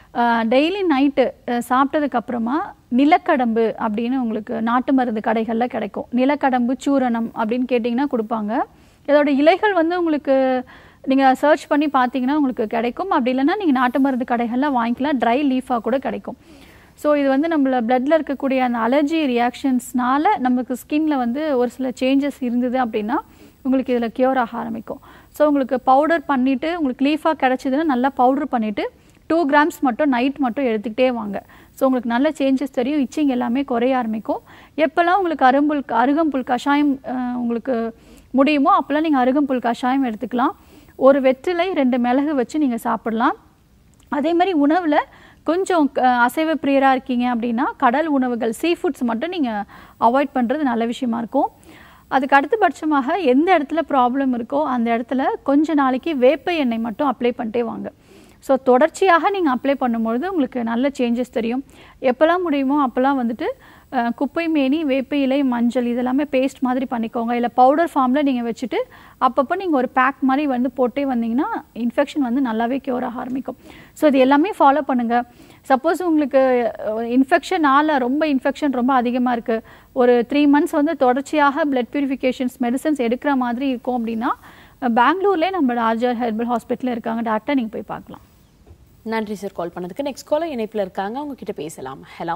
டெய்லி நைட்டு சாப்பிட்டதுக்கு அப்புறமா நிலக்கடம்பு அப்படின்னு உங்களுக்கு நாட்டு மருந்து கடைகளில் கிடைக்கும் நிலக்கடம்பு சூரணம் அப்படின்னு கேட்டிங்கன்னா கொடுப்பாங்க இதோட இலைகள் வந்து உங்களுக்கு நீங்கள் சர்ச் பண்ணி பார்த்தீங்கன்னா உங்களுக்கு கிடைக்கும் அப்படி இல்லைன்னா நீங்கள் நாட்டு மருந்து கடைகளில் வாங்கிக்கலாம் ட்ரை லீஃபாக கூட கிடைக்கும் ஸோ இது வந்து நம்மள பிளட்டில் இருக்கக்கூடிய அந்த அலர்ஜி ரியாக்ஷன்ஸ்னால நமக்கு ஸ்கின்ல வந்து ஒரு சில சேஞ்சஸ் இருந்தது அப்படின்னா உங்களுக்கு இதில் க்யூர் ஆக ஆரம்பிக்கும் ஸோ உங்களுக்கு பவுடர் பண்ணிவிட்டு உங்களுக்கு லீஃபாக கிடச்சிதுன்னா நல்லா பவுடர் பண்ணிவிட்டு டூ கிராம்ஸ் மட்டும் நைட் மட்டும் எடுத்துக்கிட்டே வாங்க ஸோ உங்களுக்கு நல்ல சேஞ்சஸ் தெரியும் இச்சிங் எல்லாமே குறைய ஆரம்பிக்கும் எப்போல்லாம் உங்களுக்கு அரும்புல் அருகம்புல் கஷாயம் அஹ், உங்களுக்கு முடியுமோ அப்போல்லாம் நீங்கள் அருகம்புல் கஷாயம் எடுத்துக்கலாம் ஒரு வெற்றிலை ரெண்டு மிளகு வச்சு நீங்கள் சாப்பிடலாம் அதே மாதிரி உணவில் கொஞ்சம் க- அசைவ பிரியராக இருக்கீங்க அப்படின்னா கடல் உணவுகள் சீ ஃபுட்ஸ் மட்டும் நீங்கள் அவாய்ட் பண்ணுறது நல்ல விஷயமா இருக்கும் அதுக்கு அடுத்தபட்சமாக எந்த இடத்துல ப்ராப்ளம் இருக்கோ அந்த இடத்துல கொஞ்ச நாளைக்கு வேப்ப எண்ணெய் மட்டும் அப்ளை பண்ணிட்டே வாங்க ஸோ தொடர்ச்சியாக நீங்கள் அப்ளை பண்ணும்பொழுது உங்களுக்கு நல்ல சேஞ்சஸ் தெரியும் எப்போல்லாம் முடியுமோ அப்போல்லாம் வந்துட்டு அஹ், குப்பை மேனி வேப்ப இலை மஞ்சள் இதெல்லாமே பேஸ்ட் மாதிரி பண்ணிக்கோங்க இல்லை பவுடர் ஃபார்மில் நீங்கள் வச்சுட்டு அப்பப்போ நீங்கள் ஒரு பேக் மாதிரி வந்து போட்டே வந்தீங்கன்னா இன்ஃபெக்ஷன் வந்து நல்லாவே க்யூர் ஆக ஆரம்பிக்கும் ஸோ இது எல்லாமே ஃபாலோ பண்ணுங்கள் சப்போஸ் உங்களுக்கு இன்ஃபெக்ஷனால் ரொம்ப இன்ஃபெக்ஷன் ரொம்ப அதிகமாக இருக்குது ஒரு த்ரீ மந்த்ஸ் வந்து தொடர்ச்சியாக பிளட் பியூரிஃபிகேஷன்ஸ் மெடிசன்ஸ் எடுக்கிற மாதிரி இருக்கும் அப்படின்னா பெங்களூர்லேயே நம்ம ஆர்ஜர் ஹெர்பல் ஹாஸ்பிட்டலில் இருக்காங்க டாக்டர் நீங்கள் போய் பார்க்கலாம் நன்றி சார் கால் பண்ணதுக்கு நெக்ஸ்ட் காலர் இணைப்புல இருக்காங்க அவங்க கிட்ட பேசலாம் ஹலோ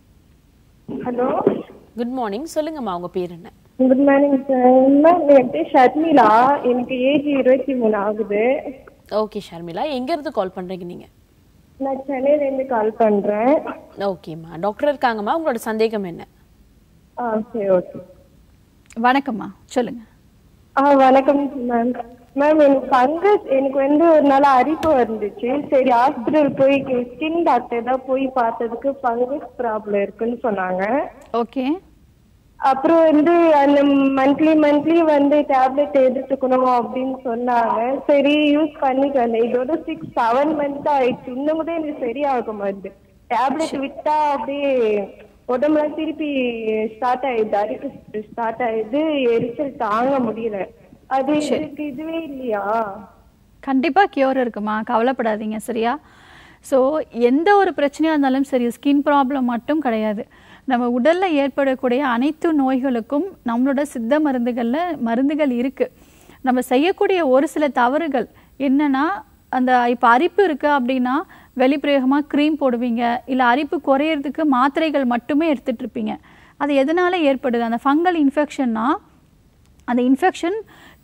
ஹலோ குட் மார்னிங் சொல்லுங்கம்மா உங்க பேர் என்ன குட் மார்னிங் சார் மேம் என் பேர் ஷர்மிளா எனக்கு ஏஜ் இருபத்தி மூணு ஆகுது ஓகே ஷர்மிளா எங்க இருந்து கால் பண்றீங்க நீங்க நான் சென்னையிலேருந்து கால் பண்ணுறேன் ஓகேம்மா டாக்டர் இருக்காங்கம்மா உங்களோட சந்தேகம் என்ன ஆ சரி ஓகே வணக்கம்மா சொல்லுங்கள் ஆ வணக்கம் மேம் மேம் எனக்கு ஃபங்கஸ் எனக்கு வந்து ஒரு நாள் அரிப்பு வந்துச்சு சரி ஹாஸ்பிட்டல் போய் ஸ்கின் டாக்டர் தான் போய் பார்த்ததுக்கு ஃபங்கஸ் ப்ராப்ளம் இருக்குன்னு சொன்னாங்க ஓகே அப்புறம் வந்து அந்த மந்த்லி மந்த்லி வந்து டேப்லெட் எடுத்துக்கணும் அப்படின்னு சொன்னாங்க சரி யூஸ் பண்ணிட்டு வந்தேன் இதோட சிக்ஸ் செவன் மந்த் ஆயிடுச்சு இன்னும் கூட எனக்கு சரியாக மாட்டுது டேப்லெட் விட்டா அப்படியே உடம்புலாம் திருப்பி ஸ்டார்ட் ஆயிடுது அரிப்பு ஸ்டார்ட் ஆயிடுது எரிச்சல் தாங்க முடியல அது இதுக்கு இதுவே இல்லையா கண்டிப்பாக கியூர் இருக்குமா கவலைப்படாதீங்க சரியா ஸோ எந்த ஒரு பிரச்சனையாக இருந்தாலும் சரி ஸ்கின் ப்ராப்ளம் மட்டும் கிடையாது நம்ம உடலில் ஏற்படக்கூடிய அனைத்து நோய்களுக்கும் நம்மளோட சித்த மருந்துகளில் மருந்துகள் இருக்குது நம்ம செய்யக்கூடிய ஒரு சில தவறுகள் என்னன்னா அந்த இப்போ அரிப்பு இருக்குது அப்படின்னா வெளிப்பிரயோகமாக க்ரீம் போடுவீங்க இல்லை அரிப்பு குறையிறதுக்கு மாத்திரைகள் மட்டுமே எடுத்துட்டு இருப்பீங்க அது எதனால் ஏற்படுது அந்த ஃபங்கல் இன்ஃபெக்ஷன்னா அந்த இன்ஃபெக்ஷன்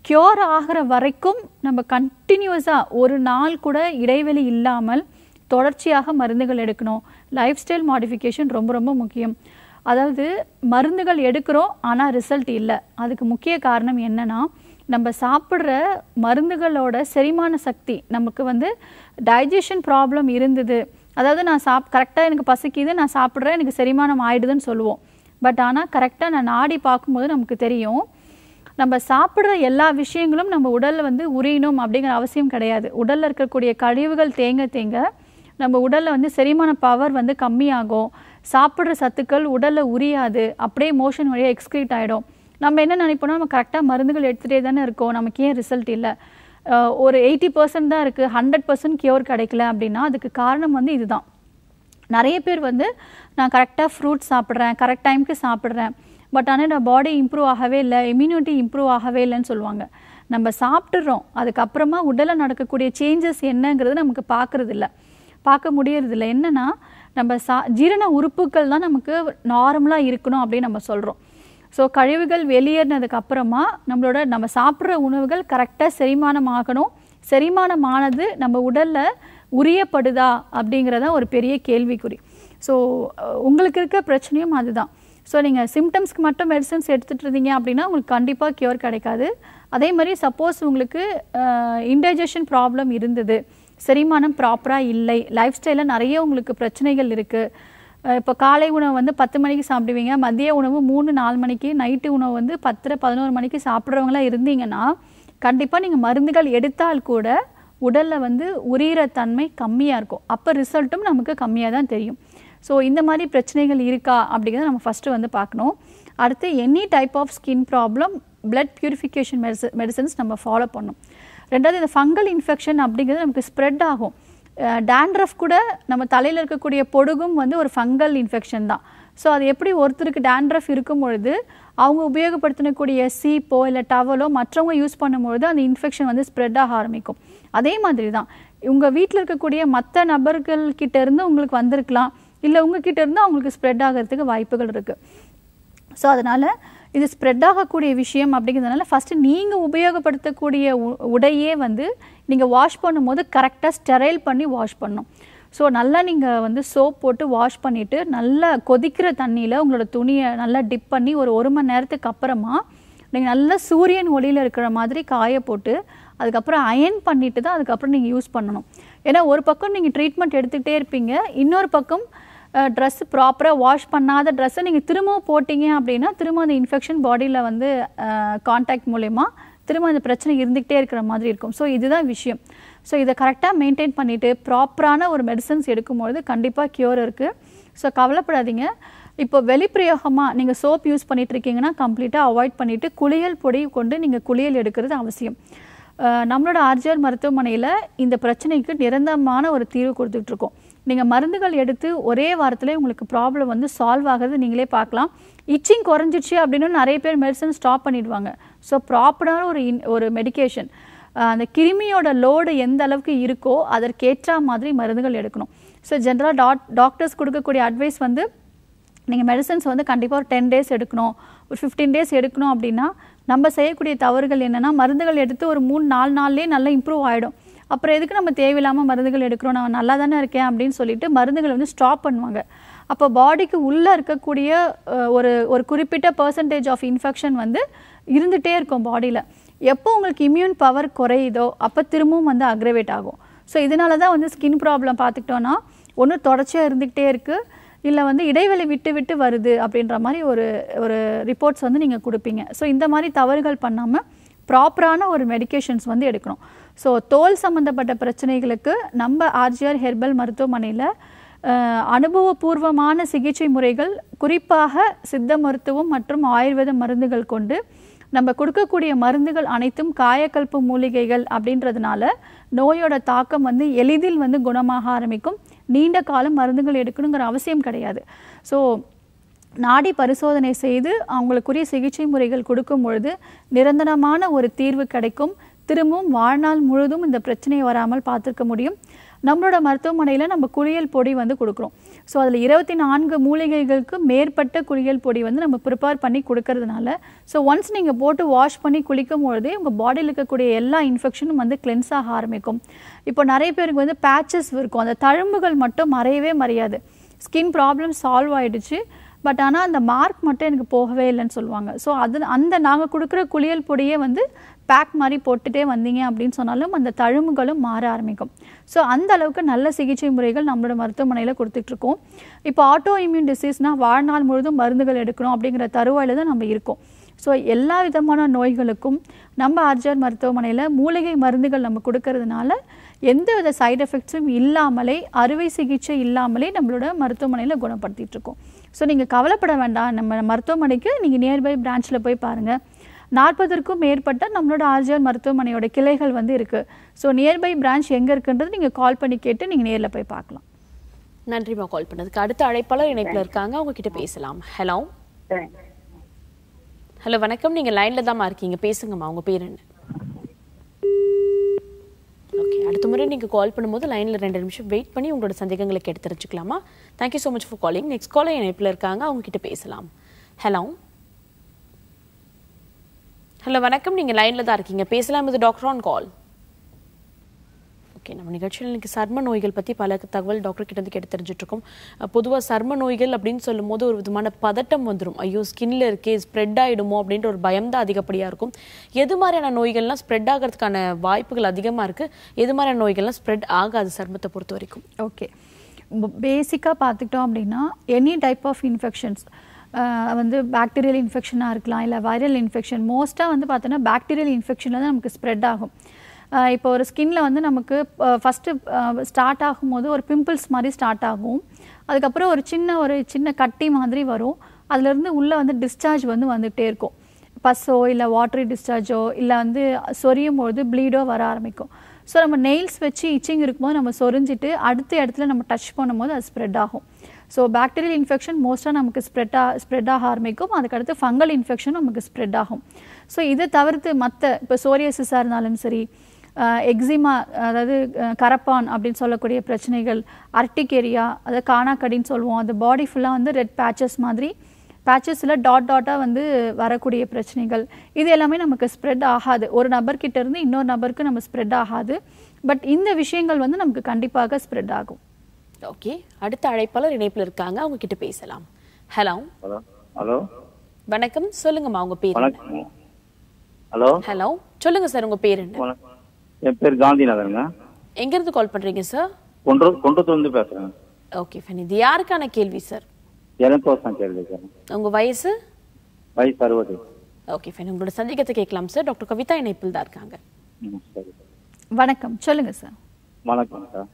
க்யூர் ஆகிற வரைக்கும் நம்ம கண்டினியூஸாக ஒரு நாள் கூட இடைவெளி இல்லாமல் தொடர்ச்சியாக மருந்துகள் எடுக்கணும் லைஃப் ஸ்டைல் மாடிஃபிகேஷன் ரொம்ப ரொம்ப முக்கியம் அதாவது மருந்துகள் எடுக்கிறோம் ஆனால் ரிசல்ட் இல்லை அதுக்கு முக்கிய காரணம் என்னன்னா நம்ம சாப்பிட்ற மருந்துகளோட செரிமான சக்தி நமக்கு வந்து டைஜஷன் ப்ராப்ளம் இருந்தது அதாவது நான் சாப் கரெக்டாக எனக்கு பசிக்குது நான் சாப்பிட்றேன் எனக்கு செரிமானம் ஆயிடுதுன்னு சொல்லுவோம் பட் ஆனால் கரெக்டாக நான் நாடி பார்க்கும்போது நமக்கு தெரியும் நம்ம சாப்பிட்ற எல்லா விஷயங்களும் நம்ம உடலில் வந்து உரியணும் அப்படிங்கிற அவசியம் கிடையாது உடலில் இருக்கக்கூடிய கழிவுகள் தேங்க தேங்க நம்ம உடலில் வந்து செரிமான பவர் வந்து கம்மியாகும் சாப்பிட்ற சத்துக்கள் உடலில் உரியாது அப்படியே மோஷன் வழியாக எக்ஸ்க்ரீட் ஆகிடும் நம்ம என்ன நினைப்போம்னா நம்ம கரெக்டாக மருந்துகள் எடுத்துகிட்டே தானே இருக்கோம் நமக்கு ஏன் ரிசல்ட் இல்லை அஹ் ஒரு எயிட்டி பர்சன்ட் தான் இருக்குது ஹண்ட்ரட் பர்சன்ட் கியூர் கிடைக்கல அப்படின்னா அதுக்கு காரணம் வந்து இதுதான் நிறைய பேர் வந்து நான் கரெக்டாக ஃப்ரூட் சாப்பிட்றேன் கரெக்ட் டைம்க்கு சாப்பிட்றேன் பட் ஆனால் நான் பாடி இம்ப்ரூவ் ஆகவே இல்லை இம்யூனிட்டி இம்ப்ரூவ் ஆகவே இல்லைன்னு சொல்லுவாங்க நம்ம சாப்பிட்றோம் அதுக்கப்புறமா உடலில் நடக்கக்கூடிய சேஞ்சஸ் என்னங்கிறது நமக்கு பார்க்கறது இல்ல பார்க்க முடியறதில்ல என்னன்னா நம்ம சா ஜீரண உறுப்புகள் தான் நமக்கு நார்மலாக இருக்கணும் அப்படின்னு நம்ம சொல்கிறோம் ஸோ கழிவுகள் வெளியேறினதுக்கு அப்புறமா நம்மளோட நம்ம சாப்பிட்ற உணவுகள் கரெக்டாக செரிமானம் ஆகணும் செரிமானமானது நம்ம உடலில் உரியப்படுதா அப்படிங்கிறதா ஒரு பெரிய கேள்விக்குறி ஸோ உங்களுக்கு இருக்க பிரச்சனையும் அதுதான் ஸோ நீங்கள் சிம்டம்ஸ்க்கு மட்டும் மெடிசன்ஸ் எடுத்துகிட்டு இருந்தீங்க அப்படின்னா உங்களுக்கு கண்டிப்பாக கியூர் கிடைக்காது அதே மாதிரி சப்போஸ் உங்களுக்கு இன்டைஜஷன் ப்ராப்ளம் இருந்தது செரிமானம் ப்ராப்பராக இல்லை லைஃப் ஸ்டைலில் நிறைய உங்களுக்கு பிரச்சனைகள் இருக்குது இப்போ காலை உணவு வந்து பத்து மணிக்கு சாப்பிடுவீங்க மதிய உணவு மூணு நாலு மணிக்கு நைட்டு உணவு வந்து பத்தரை பதினோரு மணிக்கு சாப்பிட்றவங்களா இருந்தீங்கன்னா கண்டிப்பாக நீங்கள் மருந்துகள் எடுத்தால் கூட உடலில் வந்து உரியிற தன்மை கம்மியாக இருக்கும் அப்போ ரிசல்ட்டும் நமக்கு கம்மியாக தான் தெரியும் ஸோ இந்த மாதிரி பிரச்சனைகள் இருக்கா அப்படிங்கிறத நம்ம ஃபஸ்ட்டு வந்து பார்க்கணும் அடுத்து any type of skin problem blood purification மெடிச மெடிசன்ஸ் நம்ம ஃபாலோ பண்ணணும் ரெண்டாவது இந்த ஃபங்கல் இன்ஃபெக்ஷன் அப்படிங்கிறது நமக்கு ஸ்ப்ரெட் ஆகும் டேண்ட்ரஃப் கூட நம்ம தலையில் இருக்கக்கூடிய பொடுகும் வந்து ஒரு ஃபங்கல் இன்ஃபெக்ஷன் தான் ஸோ அது எப்படி ஒருத்தருக்கு டேண்ட்ரஃப் இருக்கும் பொழுது அவங்க உபயோகப்படுத்தக்கூடிய சீப்போ இல்லை டவலோ மற்றவங்க யூஸ் பண்ணும்பொழுது அந்த இன்ஃபெக்ஷன் வந்து ஸ்ப்ரெட் ஆக ஆரம்பிக்கும் அதே மாதிரி தான் உங்கள் வீட்டில் இருக்கக்கூடிய மற்ற நபர்கள் கிட்ட இருந்து உங்களுக்கு வந்திருக்கலாம் இல்லை உங்ககிட்ட இருந்து அவங்களுக்கு ஸ்ப்ரெட் ஆகிறதுக்கு வாய்ப்புகள் இருக்குது ஸோ அதனால் இது ஸ்ப்ரெட் ஆகக்கூடிய விஷயம் அப்படிங்கிறதுனால ஃபஸ்ட்டு நீங்கள் உபயோகப்படுத்தக்கூடிய உ- உடையே வந்து நீங்கள் வாஷ் பண்ணும்போது கரெக்டாக ஸ்டெரைல் பண்ணி வாஷ் பண்ணணும் ஸோ நல்லா நீங்கள் வந்து சோப் போட்டு வாஷ் பண்ணிவிட்டு நல்லா கொதிக்கிற தண்ணியில் உங்களோட துணியை நல்லா டிப் பண்ணி ஒரு ஒரு மணி நேரத்துக்கு அப்புறமா நீங்கள் நல்லா சூரியன் ஒளியில் இருக்கிற மாதிரி காய போட்டு அதுக்கப்புறம் அயன் பண்ணிட்டு தான் அதுக்கப்புறம் நீங்கள் யூஸ் பண்ணணும் ஏன்னா ஒரு பக்கம் நீங்கள் ட்ரீட்மெண்ட் எடுத்துக்கிட்டே இருப்பீங்க இன்னொரு பக்கம் ட்ரெஸ் ப்ராப்பராக வாஷ் பண்ணாத ட்ரெஸ்ஸை நீங்கள் திரும்பவும் போட்டீங்க அப்படின்னா திரும்ப அந்த இன்ஃபெக்ஷன் பாடியில் வந்து காண்டாக்ட் மூலயமா திரும்ப அந்த பிரச்சனை இருந்துக்கிட்டே இருக்கிற மாதிரி இருக்கும் ஸோ இதுதான் விஷயம் ஸோ இதை கரெக்டாக மெயின்டைன் பண்ணிவிட்டு ப்ராப்பரான ஒரு மெடிசன்ஸ் எடுக்கும்பொழுது கண்டிப்பாக க்யூர் இருக்குது ஸோ கவலைப்படாதீங்க இப்போ வெளிப்பிரயோகமாக நீங்கள் சோப் யூஸ் பண்ணிட்டு இருக்கீங்கன்னா கம்ப்ளீட்டாக அவாய்ட் பண்ணிவிட்டு குளியல் பொடி கொண்டு நீங்கள் குளியல் எடுக்கிறது அவசியம் அஹ் நம்மளோட ஆர்ஜிஆர் மருத்துவமனையில் இந்த பிரச்சனைக்கு நிரந்தரமான ஒரு தீர்வு கொடுத்துட்டு இருக்கோம் நீங்கள் மருந்துகள் எடுத்து ஒரே வாரத்திலே உங்களுக்கு ப்ராப்ளம் வந்து சால்வ் ஆகுறது நீங்களே பார்க்கலாம் இச்சிங் குறைஞ்சிடுச்சு அப்படின்னு நிறைய பேர் மெடிசன் ஸ்டாப் பண்ணிடுவாங்க ஸோ ப்ராப்பரான ஒரு இன் ஒரு மெடிகேஷன் அந்த கிருமியோட லோடு எந்த அளவுக்கு இருக்கோ அதற்கேற்ற மாதிரி மருந்துகள் எடுக்கணும் ஸோ ஜென்ரலாக டாக் டாக்டர்ஸ் கொடுக்கக்கூடிய அட்வைஸ் வந்து நீங்கள் மெடிசன்ஸ் வந்து கண்டிப்பாக ஒரு டென் டேஸ் எடுக்கணும் ஒரு ஃபிஃப்டீன் டேஸ் எடுக்கணும் அப்படின்னா நம்ம செய்யக்கூடிய தவறுகள் என்னென்னா மருந்துகள் எடுத்து ஒரு மூணு நாலு நாள்லேயே நல்லா இம்ப்ரூவ் ஆகிடும் அப்புறம் எதுக்கு நம்ம தேவையில்லாமல் மருந்துகள் எடுக்கிறோம் நான் நல்லா தானே இருக்கேன் அப்படின்னு சொல்லிட்டு மருந்துகளை வந்து ஸ்டாப் பண்ணுவாங்க அப்போ பாடிக்கு உள்ளே இருக்கக்கூடிய அஹ், ஒரு ஒரு குறிப்பிட்ட பர்சன்டேஜ் ஆஃப் இன்ஃபெக்ஷன் வந்து இருந்துகிட்டே இருக்கும் பாடியில் எப்போ உங்களுக்கு இம்யூன் பவர் குறையுதோ அப்போ திரும்பவும் வந்து அக்ரவேட் ஆகும் ஸோ இதனால தான் வந்து ஸ்கின் ப்ராப்ளம் பார்த்துக்கிட்டோன்னா ஒன்று தொடர்ச்சியாக இருந்துக்கிட்டே இருக்குது இல்லை வந்து இடைவெளி விட்டு விட்டு வருது அப்படின்ற மாதிரி ஒரு ஒரு ரிப்போர்ட்ஸ் வந்து நீங்கள் கொடுப்பீங்க ஸோ இந்த மாதிரி தவறுகள் பண்ணாமல் ப்ராப்பரான ஒரு மெடிகேஷன்ஸ் வந்து எடுக்கணும் ஸோ தோல் சம்மந்தப்பட்ட பிரச்சனைகளுக்கு நம்ம ஆர்ஜிஆர் ஹெர்பல் மருத்துவமனையில் அஹ், அனுபவபூர்வமான சிகிச்சை முறைகள் குறிப்பாக சித்த மருத்துவம் மற்றும் ஆயுர்வேத மருந்துகள் கொண்டு நம்ம கொடுக்கக்கூடிய மருந்துகள் அனைத்தும் காயக்கல்பு மூலிகைகள் அப்படின்றதுனால நோயோட தாக்கம் வந்து எளிதில் வந்து குணமாக ஆரம்பிக்கும் நீண்ட காலம் மருந்துகள் எடுக்கணுங்கிற அவசியம் கிடையாது ஸோ நாடி பரிசோதனை செய்து அவங்களுக்குரிய சிகிச்சை முறைகள் கொடுக்கும் பொழுது நிரந்தரமான ஒரு தீர்வு கிடைக்கும் திரும்பவும் வாழ்நாள் முழுதும் இந்த பிரச்சனை வராமல் பார்த்துருக்க முடியும் நம்மளோட மருத்துவமனையில் நம்ம குளியல் பொடி வந்து கொடுக்குறோம் ஸோ அதில் இருபத்தி நான்கு மூலிகைகளுக்கு மேற்பட்ட குளியல் பொடி வந்து நம்ம ப்ரிப்பேர் பண்ணி கொடுக்கறதுனால ஸோ ஒன்ஸ் நீங்கள் போட்டு வாஷ் பண்ணி குளிக்கும் பொழுதே உங்கள் பாடியில் இருக்கக்கூடிய எல்லா இன்ஃபெக்ஷனும் வந்து கிளென்ஸ் ஆக ஆரம்பிக்கும் இப்போ நிறைய பேருக்கு வந்து பேச்சஸ் இருக்கும் அந்த தழும்புகள் மட்டும் மறையவே மறையாது ஸ்கின் ப்ராப்ளம் சால்வ் ஆயிடுச்சு பட் ஆனால் அந்த மார்க் மட்டும் எனக்கு போகவே இல்லைன்னு சொல்லுவாங்க ஸோ அது அந்த நாங்கள் கொடுக்குற குளியல் பொடியே வந்து பேக் மாதிரி போட்டுட்டே வந்தீங்க அப்படின்னு சொன்னாலும் அந்த தழும்புகளும் மாற ஆரம்பிக்கும் ஸோ அந்த அளவுக்கு நல்ல சிகிச்சை முறைகள் நம்மளோட மருத்துவமனையில் கொடுத்துட்ருக்கோம் இப்போ ஆட்டோ இம்யூன் டிசீஸ்னால் வாழ்நாள் முழுதும் மருந்துகள் எடுக்கணும் அப்படிங்கிற தருவாயில் தான் நம்ம இருக்கோம் ஸோ எல்லா விதமான நோய்களுக்கும் நம்ம ஆர்ஜர் மருத்துவமனையில் மூலிகை மருந்துகள் நம்ம கொடுக்கறதுனால எந்த வித சைடு எஃபெக்ட்ஸும் இல்லாமலே அறுவை சிகிச்சை இல்லாமலே நம்மளோட மருத்துவமனையில் குணப்படுத்திட்டு இருக்கோம் ஸோ நீங்கள் கவலைப்பட வேண்டாம் நம்ம மருத்துவமனைக்கு நீங்கள் நியர்பை பிரான்ச்சில் போய் பாருங்கள் நாற்பதற்கும் மேற்பட்ட நம்மளோட ஆர்ஜிஆர் மருத்துவமனையோட கிளைகள் வந்து இருக்குது ஸோ நியர்பை பிரான்ச் எங்கே இருக்குன்றது நீங்கள் கால் பண்ணி கேட்டு நீங்கள் நேரில் போய் பார்க்கலாம் நன்றிமா கால் பண்ணதுக்கு அடுத்த அழைப்பாளர் இணைப்புல இருக்காங்க அவங்க கிட்ட பேசலாம் ஹலோ ஹலோ வணக்கம் நீங்க லைன்ல தாம்மா இருக்கீங்க பேசுங்கம்மா உங்க பேர் என்ன ஓகே அடுத்த முறை நீங்க கால் பண்ணும்போது லைன்ல ரெண்டு நிமிஷம் வெயிட் பண்ணி உங்களோட சந்தேகங்களை கேட்டு தெரிஞ்சுக்கலாமா thank you so much for calling next caller இணைப்புல இருக்காங்க அவங்க கிட்ட பேசலாம் ஹலோ ஹலோ வணக்கம் நீங்க லைன்ல தான் இருக்கீங்க பேசலாம் இது டாக்டர் ஆன் கால் ஓகே நம்ம நிகழ்ச்சியில் இன்னைக்கு சர்ம நோய்கள் பற்றி பல தகவல் டாக்டர் கிட்ட இருந்து கேட்டு தெரிஞ்சுட்டு இருக்கோம் பொதுவாக சர்ம நோய்கள் அப்படின்னு சொல்லும் போது ஒரு விதமான பதட்டம் வந்துடும் ஐயோ ஸ்கின்ல இருக்கே ஸ்ப்ரெட் ஆயிடுமோ அப்படின்ற ஒரு பயம் தான் அதிகப்படியாக இருக்கும் எது மாதிரியான நோய்கள்லாம் ஸ்ப்ரெட் ஆகிறதுக்கான வாய்ப்புகள் அதிகமாக இருக்கு எது மாதிரியான நோய்கள்லாம் ஸ்ப்ரெட் ஆகாது சர்மத்தை பொறுத்த வரைக்கும் ஓகே பேசிக்காக பார்த்துக்கிட்டோம் அப்படின்னா எனி டைப் ஆஃப் இன்ஃபெக்ஷன்ஸ் வந்து பாக்டீரியல் இன்ஃபெக்ஷனாக இருக்கலாம் இல்லை வைரல் இன்ஃபெக்ஷன் மோஸ்ட்டாக வந்து பார்த்தோன்னா பாக்டீரியல் இன்ஃபெக்ஷனில் தான் நமக்கு ஸ்ப்ரெட் ஆகும் அஹ் இப்போ ஒரு ஸ்கின்ல வந்து நமக்கு ஃபஸ்ட்டு ஸ்டார்ட் ஆகும்போது ஒரு பிம்பிள்ஸ் மாதிரி ஸ்டார்ட் ஆகும் அதுக்கப்புறம் ஒரு சின்ன ஒரு சின்ன கட்டி மாதிரி வரும் அதுலேருந்து உள்ளே வந்து டிஸ்சார்ஜ் வந்து வந்துகிட்டே இருக்கும் பஸ்ஸோ இல்லை வாட்டரி டிஸ்சார்ஜோ இல்லை வந்து சொரியும் பொழுது ப்ளீடோ வர ஆரம்பிக்கும் ஸோ நம்ம நெயில்ஸ் வச்சு இச்சிங் இருக்கும்போது நம்ம சொரிஞ்சிட்டு அடுத்த இடத்துல நம்ம டச் பண்ணும்போது அது ஸ்ப்ரெட் ஆகும் ஸோ பாக்டீரியல் இன்ஃபெக்ஷன் மோஸ்ட்டாக நமக்கு ஸ்ப்ரெட் ஆ ஸ்ப்ரெட் ஆக ஆரம்பிக்கும் அதுக்கடுத்து ஃபங்கல் இன்ஃபெக்ஷனும் நமக்கு ஸ்ப்ரெட் ஆகும் ஸோ இதை தவிர்த்து மற்ற இப்போ சோரியசிஸாக இருந்தாலும் சரி எக்ஸிமா அதாவது அஹ், கரப்பான் அப்படின்னு சொல்லக்கூடிய பிரச்சனைகள் அர்டிகேரியா அதாவது காணாக்கடின்னு சொல்லுவோம் அது பாடி ஃபுல்லாக வந்து ரெட் பேச்சஸ் மாதிரி பேச்சஸில் டாட் டாட்டாக வந்து வரக்கூடிய பிரச்சனைகள் இது எல்லாமே நமக்கு ஸ்ப்ரெட் ஆகாது ஒரு நபர்கிட்ட இருந்து இன்னொரு நபருக்கு நம்ம ஸ்ப்ரெட் ஆகாது பட் இந்த விஷயங்கள் வந்து நமக்கு கண்டிப்பாக ஸ்ப்ரெட் ஆகும் ஓகே அடுத்த அழைப்பாளர் இணைப்பில் இருக்காங்க அவங்க கிட்ட பேசலாம் ஹலோ ஹலோ ஹலோ வணக்கம் சொல்லுங்கம்மா உங்க பேர் என்ன? வணக்கம் ஹலோ ஹலோ சொல்லுங்க சார் உங்க பேர் என்ன வணக்கம் என் பேர் காந்திநகருங்க எங்க இருந்து கால் பண்றீங்க சார் கொண்டு கொண்டத்துலேருந்து பேசுகிறேன் ஓகே ஃபைன் இது யாருக்கான கேள்வி சார் எனக்கோசம் கேள்வி கேட்குறேன் உங்க வயசு வயசு அறுபது ஓகே ஃபைன் உங்களோட சந்தேகத்தை கேட்கலாம் சார் டாக்டர் கவிதா இணைப்பில் தான் இருக்காங்க ம் சரி வணக்கம் சொல்லுங்க சார் வணக்கம் சார்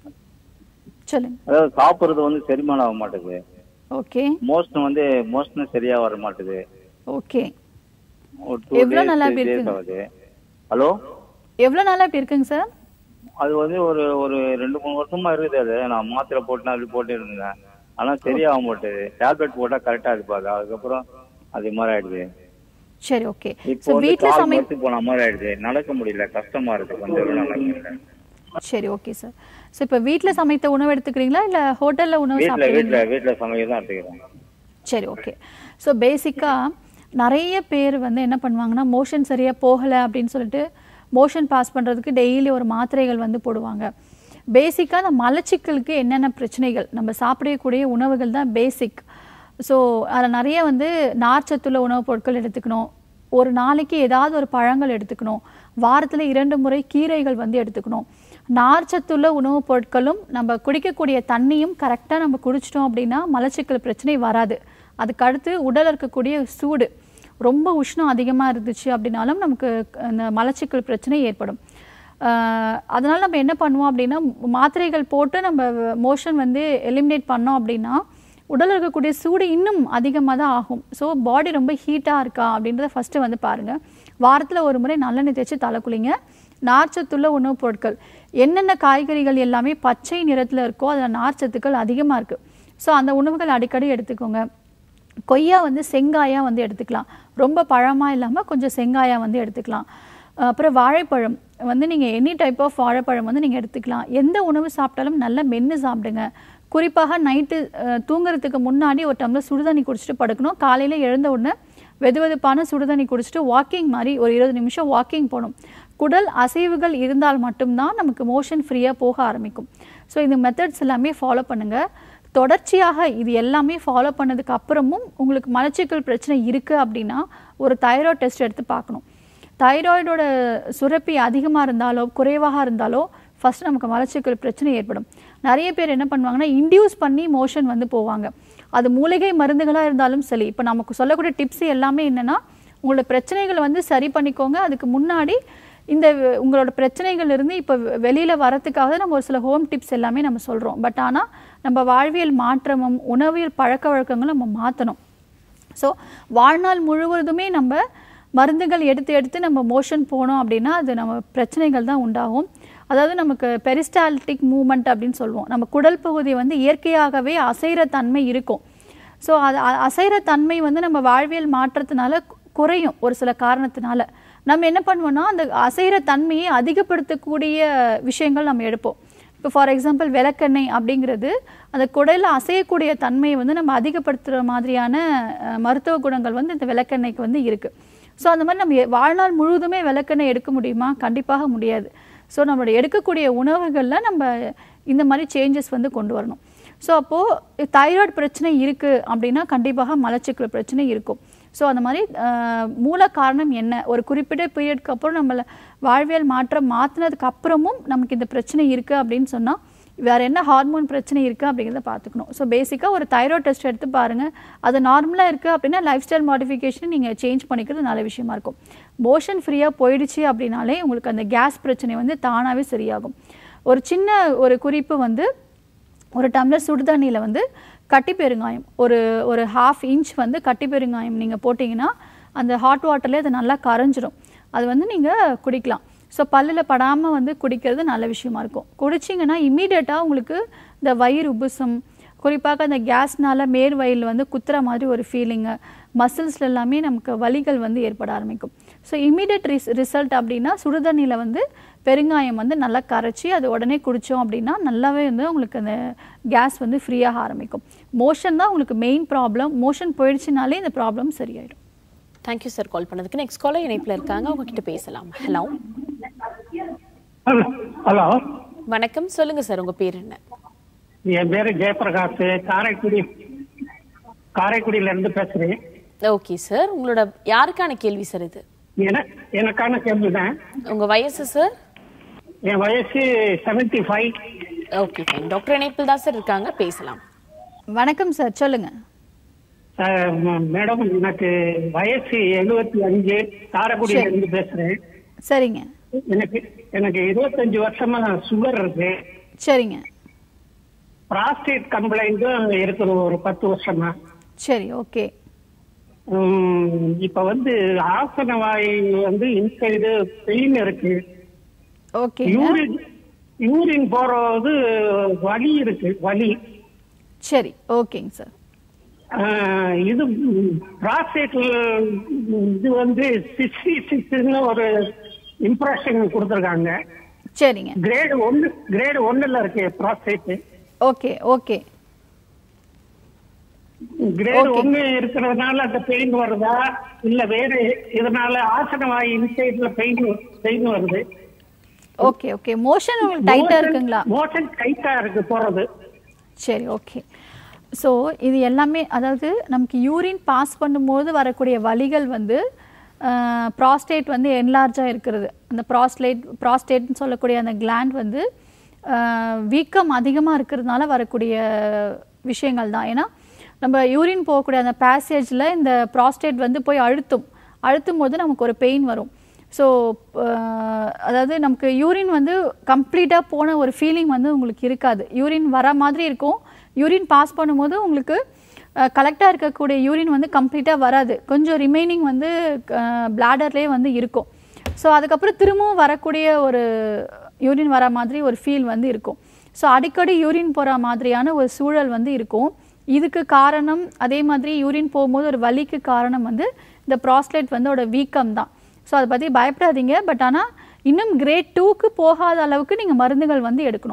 சொல்லுங்க அதாவது சாப்பிட்றது வந்து செரிமானம் ஆக மாட்டேங்குது ஓகே மோஷன் வந்து மோஷன் சரியா வர மாட்டேது ஓகே ஒரு டூ எவ்வளவு நாளா டேஸ் அப்படி டேஸ் இருக்குங்க? ஆகுது ஹலோ எவ்வளோ நாளாக இப்படி இருக்குங்க சார் அது வந்து ஒரு ஒரு ரெண்டு மூணு வருஷமா இருக்குது அது நான் மாத்திரை போட்டு அப்படி போட்டு இருந்தேன் ஆனா சரியாக மாட்டேது டேப்லெட் போட்டா கரெக்டா இருப்பாங்க அதுக்கப்புறம் அது மாதிரி ஆயிடுது சரி ஓகே இப்போ ஸோ வந்து வீட்டில் கால் சமை மரத்து போன மாதிரி ஆயிடுது நடக்க முடியல கஷ்டமா இருக்கு கொஞ்சம் கூட நடக்க முடியல சரி ஓகே சார் ஸோ இப்போ வீட்டில் சமைத்த உணவு எடுத்துக்கிறீங்களா இல்லை ஹோட்டலில் உணவு வீட்ல சாப்பிடுறீங்களா வீட்ல வீட்ல சமைக்க தான் எடுத்துக்கிறோம் சரி ஓகே ஸோ பேசிக்காக நிறைய பேர் வந்து என்ன பண்ணுவாங்கன்னா மோஷன் சரியாக போகலை அப்படின்னு சொல்லிட்டு மோஷன் பாஸ் பண்ணுறதுக்கு டெய்லி ஒரு மாத்திரைகள் வந்து போடுவாங்க பேசிக்காக அந்த மலச்சிக்கலுக்கு என்னென்ன பிரச்சனைகள் நம்ம சாப்பிடக்கூடிய உணவுகள் தான் பேசிக் ஸோ அதில் நிறைய வந்து நார்ச்சத்துள்ள உணவுப் பொருட்கள் எடுத்துக்கணும் ஒரு நாளைக்கு ஏதாவது ஒரு பழங்கள் எடுத்துக்கணும் வாரத்தில் இரண்டு முறை கீரைகள் வந்து எடுத்துக்கணும் நார்ச்சத்துள்ள உணவுப் பொருட்களும் நம்ம குடிக்கக்கூடிய தண்ணியும் கரெக்டாக நம்ம குடிச்சிட்டோம் அப்படின்னா மலச்சிக்கல் பிரச்சனை வராது அதுக்கு அடுத்து உடல் இருக்கக்கூடிய சூடு ரொம்ப உஷ்ணம் அதிகமாக இருந்துச்சு அப்படின்னாலும் நமக்கு அந்த மலச்சிக்கல் பிரச்சனை ஏற்படும் ஆஹ் அதனால நம்ம என்ன பண்ணுவோம் அப்படின்னா மாத்திரைகள் போட்டு நம்ம மோஷன் வந்து எலிமினேட் பண்ணோம் அப்படின்னா உடலில் இருக்கக்கூடிய சூடு இன்னும் அதிகமாக தான் ஆகும் ஸோ பாடி ரொம்ப ஹீட்டாக இருக்கா அப்படின்றத ஃபஸ்ட்டு வந்து பாருங்கள் வாரத்தில் ஒரு முறை நல்லெண்ணெய் தேய்ச்சி தலை குளிங்க நார்ச்சத்துள்ள உணவுப் பொருட்கள் என்னென்ன காய்கறிகள் எல்லாமே பச்சை நிறத்தில் இருக்கோ அதில் நார்ச்சத்துக்கள் அதிகமாக இருக்குது ஸோ அந்த உணவுகள் அடிக்கடி எடுத்துக்கோங்க கொய்யா வந்து செங்காயாக வந்து எடுத்துக்கலாம் ரொம்ப பழமாக இல்லாமல் கொஞ்சம் செங்காயாக வந்து எடுத்துக்கலாம் அஹ் அப்புறம் வாழைப்பழம் வந்து நீங்கள் எனி டைப் ஆஃப் வாழைப்பழம் வந்து நீங்கள் எடுத்துக்கலாம் எந்த உணவு சாப்பிட்டாலும் நல்லா மென்று சாப்பிடுங்க குறிப்பாக நைட்டு தூங்குறதுக்கு முன்னாடி ஒரு டம்ளர் சுடுதண்ணி குடிச்சிட்டு படுக்கணும் காலையில் எழுந்த உடனே வெதுவெதுப்பான சுடுதண்ணி குடிச்சிட்டு வாக்கிங் மாதிரி ஒரு இருபது நிமிஷம் வாக்கிங் போகணும் குடல் அசைவுகள் இருந்தால் மட்டும்தான் நமக்கு மோஷன் ஃப்ரீயாக போக ஆரம்பிக்கும் ஸோ இந்த மெத்தட்ஸ் எல்லாமே ஃபாலோ பண்ணுங்கள் தொடர்ச்சியாக இது எல்லாமே ஃபாலோ பண்ணதுக்கு அப்புறமும் உங்களுக்கு மலச்சிக்கல் பிரச்சனை இருக்குது அப்படின்னா ஒரு தைராய்டு டெஸ்ட் எடுத்து பார்க்கணும் தைராய்டோட சுரப்பி அதிகமாக இருந்தாலோ குறைவாக இருந்தாலோ ஃபஸ்ட் நமக்கு மலச்சிக்கல் பிரச்சனை ஏற்படும் நிறைய பேர் என்ன பண்ணுவாங்கன்னா இன்டியூஸ் பண்ணி மோஷன் வந்து போவாங்க அது மூலிகை மருந்துகளாக இருந்தாலும் சரி இப்போ நமக்கு சொல்லக்கூடிய டிப்ஸ் எல்லாமே என்னென்னா உங்களோட பிரச்சனைகளை வந்து சரி பண்ணிக்கோங்க அதுக்கு முன்னாடி இந்த உங்களோட பிரச்சனைகள் இருந்து இப்போ வெளியில் வரத்துக்காக தான் நம்ம ஒரு சில ஹோம் டிப்ஸ் எல்லாமே நம்ம சொல்கிறோம் பட் ஆனால் நம்ம வாழ்வியல் மாற்றமும் உணவியல் பழக்க வழக்கங்களும் நம்ம மாற்றணும் ஸோ வாழ்நாள் முழுவதுமே நம்ம மருந்துகள் எடுத்து எடுத்து நம்ம மோஷன் போனோம் அப்படின்னா அது நம்ம பிரச்சனைகள் தான் உண்டாகும் அதாவது நமக்கு பெரிஸ்டால்டிக் மூமெண்ட் அப்படின்னு சொல்லுவோம் நம்ம குடல் பகுதி வந்து இயற்கையாகவே அசைகிற தன்மை இருக்கும் ஸோ அது அ- அசைகிற தன்மை வந்து நம்ம வாழ்வியல் மாற்றத்தினால கு- குறையும் ஒரு சில காரணத்தினால நம்ம என்ன பண்ணுவோம்னா அந்த அசைகிற தன்மையை அதிகப்படுத்தக்கூடிய விஷயங்கள் நம்ம எடுப்போம் இப்போ ஃபார் எக்ஸாம்பிள் விளக்கெண்ணெய் அப்படிங்கிறது அந்த குடலில் அசையக்கூடிய தன்மையை வந்து நம்ம அதிகப்படுத்துகிற மாதிரியான அஹ், மருத்துவ குணங்கள் வந்து இந்த விளக்கெண்ணெய்க்கு வந்து இருக்குது ஸோ அந்த மாதிரி நம்ம எ- வாழ்நாள் முழுவதுமே விளக்கெண்ணெய் எடுக்க முடியுமா கண்டிப்பாக முடியாது ஸோ நம்மளுடைய எடுக்கக்கூடிய உணவுகளில் நம்ம இந்த மாதிரி சேஞ்சஸ் வந்து கொண்டு வரணும் ஸோ அப்போது தைராய்டு பிரச்சனை இருக்குது அப்படின்னா கண்டிப்பாக மலச்சிக்கல் பிரச்சனை இருக்கும் ஸோ அந்த மாதிரி அஹ், மூல காரணம் என்ன ஒரு குறிப்பிட்ட பீரியட்க்கு அப்புறம் நம்மளை வாழ்வியல் மாற்றம் மாற்றினதுக்கு அப்புறமும் நமக்கு இந்த பிரச்சனை இருக்குது அப்படின்னு சொன்னால் வேறு என்ன ஹார்மோன் பிரச்சனை இருக்குது அப்படிங்கிறத பார்த்துக்கணும் ஸோ பேசிக்காக ஒரு தைராய்டு டெஸ்ட் எடுத்து பாருங்கள் அது நார்மலாக இருக்குது அப்படின்னா லைஃப் ஸ்டைல் மாடிஃபிகேஷன் நீங்கள் சேஞ்ச் பண்ணிக்கிறது நல்ல விஷயமா இருக்கும் மோஷன் ஃப்ரீயாக போயிடுச்சு அப்படின்னாலே உங்களுக்கு அந்த கேஸ் பிரச்சனை வந்து தானாகவே சரியாகும் ஒரு சின்ன ஒரு குறிப்பு வந்து ஒரு டம்ளர் சுடுதண்ணியில் வந்து கட்டி பெருங்காயம் ஒரு ஒரு ஹாஃப் இன்ச் வந்து கட்டி பெருங்காயம் நீங்கள் போட்டிங்கன்னா அந்த ஹாட் வாட்டர்லேயே அது நல்லா கரைஞ்சிரும் அது வந்து நீங்கள் குடிக்கலாம் ஸோ பல்லில் படாமல் வந்து குடிக்கிறது நல்ல விஷயமா இருக்கும் குடிச்சிங்கன்னா இம்மீடியட்டாக உங்களுக்கு இந்த வயிறு உபுசம் குறிப்பாக அந்த கேஸ்னால மேல் வயலில் வந்து குத்துற மாதிரி ஒரு ஃபீலிங்கு மசில்ஸ்ல எல்லாமே நமக்கு வலிகள் வந்து ஏற்பட ஆரம்பிக்கும் ஸோ இம்மீடியட் ரிஸ் ரிசல்ட் அப்படின்னா சுடுதண்ணியில் வந்து பெருங்காயம் வந்து நல்லா கரைச்சி அது உடனே குடித்தோம் அப்படின்னா நல்லாவே வந்து உங்களுக்கு அந்த கேஸ் வந்து ஃப்ரீயாக ஆரம்பிக்கும் மோஷன் தான் உங்களுக்கு மெயின் ப்ராப்ளம் மோஷன் போயிடுச்சுனாலே இந்த ப்ராப்ளம் சரியாயிடும் தேங்க்யூ சார் கால் பண்ணதுக்கு நெக்ஸ்ட் காலர் இணைப்புல இருக்காங்க அவங்க கிட்ட பேசலாம் ஹலோ ஹலோ ஹலோ வணக்கம் சொல்லுங்க சார் உங்க பேர் என்ன என் பேரு ஜெயபிரகாஷ் காரைக்குடி காரைக்குடியில இருந்து பேசுறேன் ஓகே சார் உங்களோட யாருக்கான கேள்வி சார் இது என- எனக்கான கேள்விதான் உங்க வயசு சார் என் வயசு seventy five okay fine doctor இணைப்பில் தான் சார் இருக்காங்க பேசலாம் வணக்கம் சார் சொல்லுங்கள் மேடம் எனக்கு வயசு எழுபத்தி அஞ்சு காரைக்குடியில இருந்து பேசுறேன் சரிங்க எனக்கு எனக்கு இருபத்தஞ்சு வருஷமா சுகர் இருக்கு சரிங்க பிராஸ்டேட் கம்ப்ளைண்ட்டும் இருக்குது ஒரு பத்து வருஷமா சரி ஓகே உம், இப்ப வந்து ஆசன வாய் வந்து இன்சைடு பெயின் இருக்கு ஓகேங்க யூரின் யூரின் போறது வலி இருக்கு வலி சரி ஓகேங்க சார் ஆஹ் இது ப்ராஸ்டேட் இது வந்து சிக்ஸ்டி சிக்ஸ்னு ஒரு இம்ப்ரெஷன் கொடுத்துருக்காங்க சரிங்க கிரேடு ஒன்னு கிரேடு ஒன்னுல இருக்கு prostate okay okay grade Okay. ஒன்னு இருக்கிறதுனால அந்த பெயின் வருதா இல்ல வேற இதனால ஆசன வாய் இன்சைட்ல பெயின் பெயின் வருது ஓகே ஓகே மோஷன் உங்களுக்கு டைட்டாக இருக்குங்களா மோஷன் டைட்டா இருக்கு போறது சரி ஓகே ஸோ இது எல்லாமே அதாவது நமக்கு யூரின் பாஸ் பண்ணும்போது வரக்கூடிய வலிகள் வந்து ப்ராஸ்டேட் வந்து என்லார்ஜாக இருக்கிறது அந்த ப்ராஸ்லேட் ப்ராஸ்டேட்னு சொல்லக்கூடிய அந்த கிளாண்ட் வந்து ஆஹ், வீக்கம் அதிகமாக இருக்கிறதுனால வரக்கூடிய விஷயங்கள் தான் ஏன்னா நம்ம யூரின் போகக்கூடிய அந்த பேசேஜில் இந்த ப்ராஸ்டேட் வந்து போய் அழுத்தும் அழுத்தும் போது நமக்கு ஒரு பெயின் வரும் ஸோ அதாவது நமக்கு யூரின் வந்து கம்ப்ளீட்டாக போன ஒரு ஃபீலிங் வந்து உங்களுக்கு இருக்காது யூரின் வர மாதிரி இருக்கும் யூரின் பாஸ் பண்ணும்போது உங்களுக்கு கலெக்டாக இருக்கக்கூடிய யூரின் வந்து கம்ப்ளீட்டாக வராது கொஞ்சம் ரிமைனிங் வந்து பிளாடர்லேயே வந்து இருக்கும் ஸோ அதுக்கப்புறம் திரும்பவும் வரக்கூடிய ஒரு யூரின் வர மாதிரி ஒரு ஃபீல் வந்து இருக்கும் ஸோ அடிக்கடி யூரின் போகிற மாதிரியான ஒரு சூழல் வந்து இருக்கும் இதுக்கு காரணம் அதே மாதிரி யூரின் போகும்போது ஒரு வலிக்கு காரணம் வந்து இந்த ப்ராஸ்லேட் வந்து ஒரு வீக்கம் தான் ஸோ அதை பற்றி பயப்படாதீங்க பட் ஆனால் இன்னும் கிரேட் டூக்கு போகாத அளவுக்கு நீங்கள் மருந்துகள் வந்து எடுக்கணும்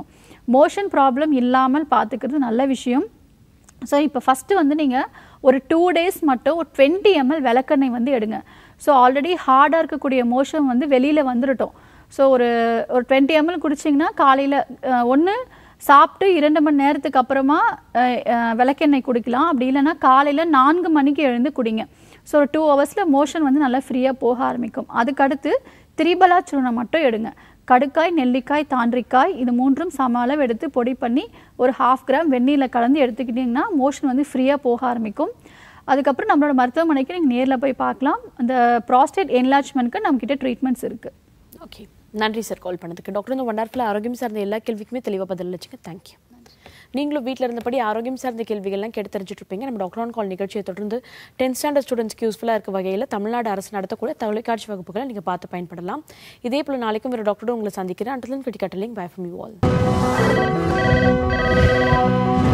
மோஷன் ப்ராப்ளம் இல்லாமல் பார்த்துக்கிறது நல்ல விஷயம் ஸோ இப்போ ஃபஸ்ட்டு வந்து நீங்கள் ஒரு டூ டேஸ் மட்டும் ஒரு டுவெண்ட்டி எம்எல் விளக்கெண்ணெய் வந்து எடுங்க ஸோ ஆல்ரெடி ஹார்டாக இருக்கக்கூடிய மோஷன் வந்து வெளியில் வந்துடட்டும் ஸோ ஒரு ஒரு டுவெண்ட்டி எம்எல் குடிச்சிங்கன்னா காலையில் ஒன்று சாப்பிட்டு இரண்டு மணி நேரத்துக்கு அப்புறமா அஹ், அஹ், விளக்கெண்ணெய் குடிக்கலாம் அப்படி இல்லைன்னா காலையில் நான்கு மணிக்கு எழுந்து குடிங்க ஸோ ஒரு டூ ஹவர்ஸில் மோஷன் வந்து நல்லா ஃப்ரீயாக போக ஆரம்பிக்கும் அதுக்கடுத்து திரிபலா சூர்ணம் மட்டும் எடுங்க கடுக்காய் நெல்லிக்காய் தாண்டிக்காய் இது மூன்றும் சம அளவு எடுத்து பொடி பண்ணி ஒரு ஹாஃப் கிராம் வெந்நீரில் கலந்து எடுத்துக்கிட்டிங்கன்னா மோஷன் வந்து ஃப்ரீயாக போக ஆரம்பிக்கும் அதுக்கப்புறம் நம்மளோட மருத்துவமனைக்கு நீங்கள் நேரில் போய் பார்க்கலாம் அந்த ப்ராஸ்டேட் என்லார்ஜ்மெண்ட்க்கு நம்மக்கிட்ட ட்ரீட்மெண்ட்ஸ் இருக்குது ஓகே நன்றி சார் கால் பண்ணதுக்கு டாக்டர் இந்த ஒன் ஹவர்ல ஆரோக்கியம் சார்ந்த எல்லா கேள்விக்குமே தெளிவாக பதில் அளிச்சுங்க தேங்க்யூ நீங்களும் வீட்டில் இருந்தபடி ஆரோக்கியம் சார்ந்த கேள்விகள்லாம் கேட்டு தெரிஞ்சுட்டு இருப்பீங்க நம்ம டாக்டர் ஆன் கால் நிகழ்ச்சியை தொடர்ந்து டென்த் ஸ்டாண்டர்ட் ஸ்டூடெண்ட்ஸ்க்கு யூஸ்ஃபுல்லாக இருக்க வகையில் தமிழ்நாடு அரசு நடத்தக்கூடிய தொலைக்காட்சி வகுப்புகளை நீங்கள் பார்த்து பயன்படலாம் இதே போல் நாளைக்கும் வேறு டாக்டரோட உங்களை சந்திக்கிறேன் அண்டர்லன் கிட்டி கட்டலிங் பை ஃப்ரம் யூ ஆல்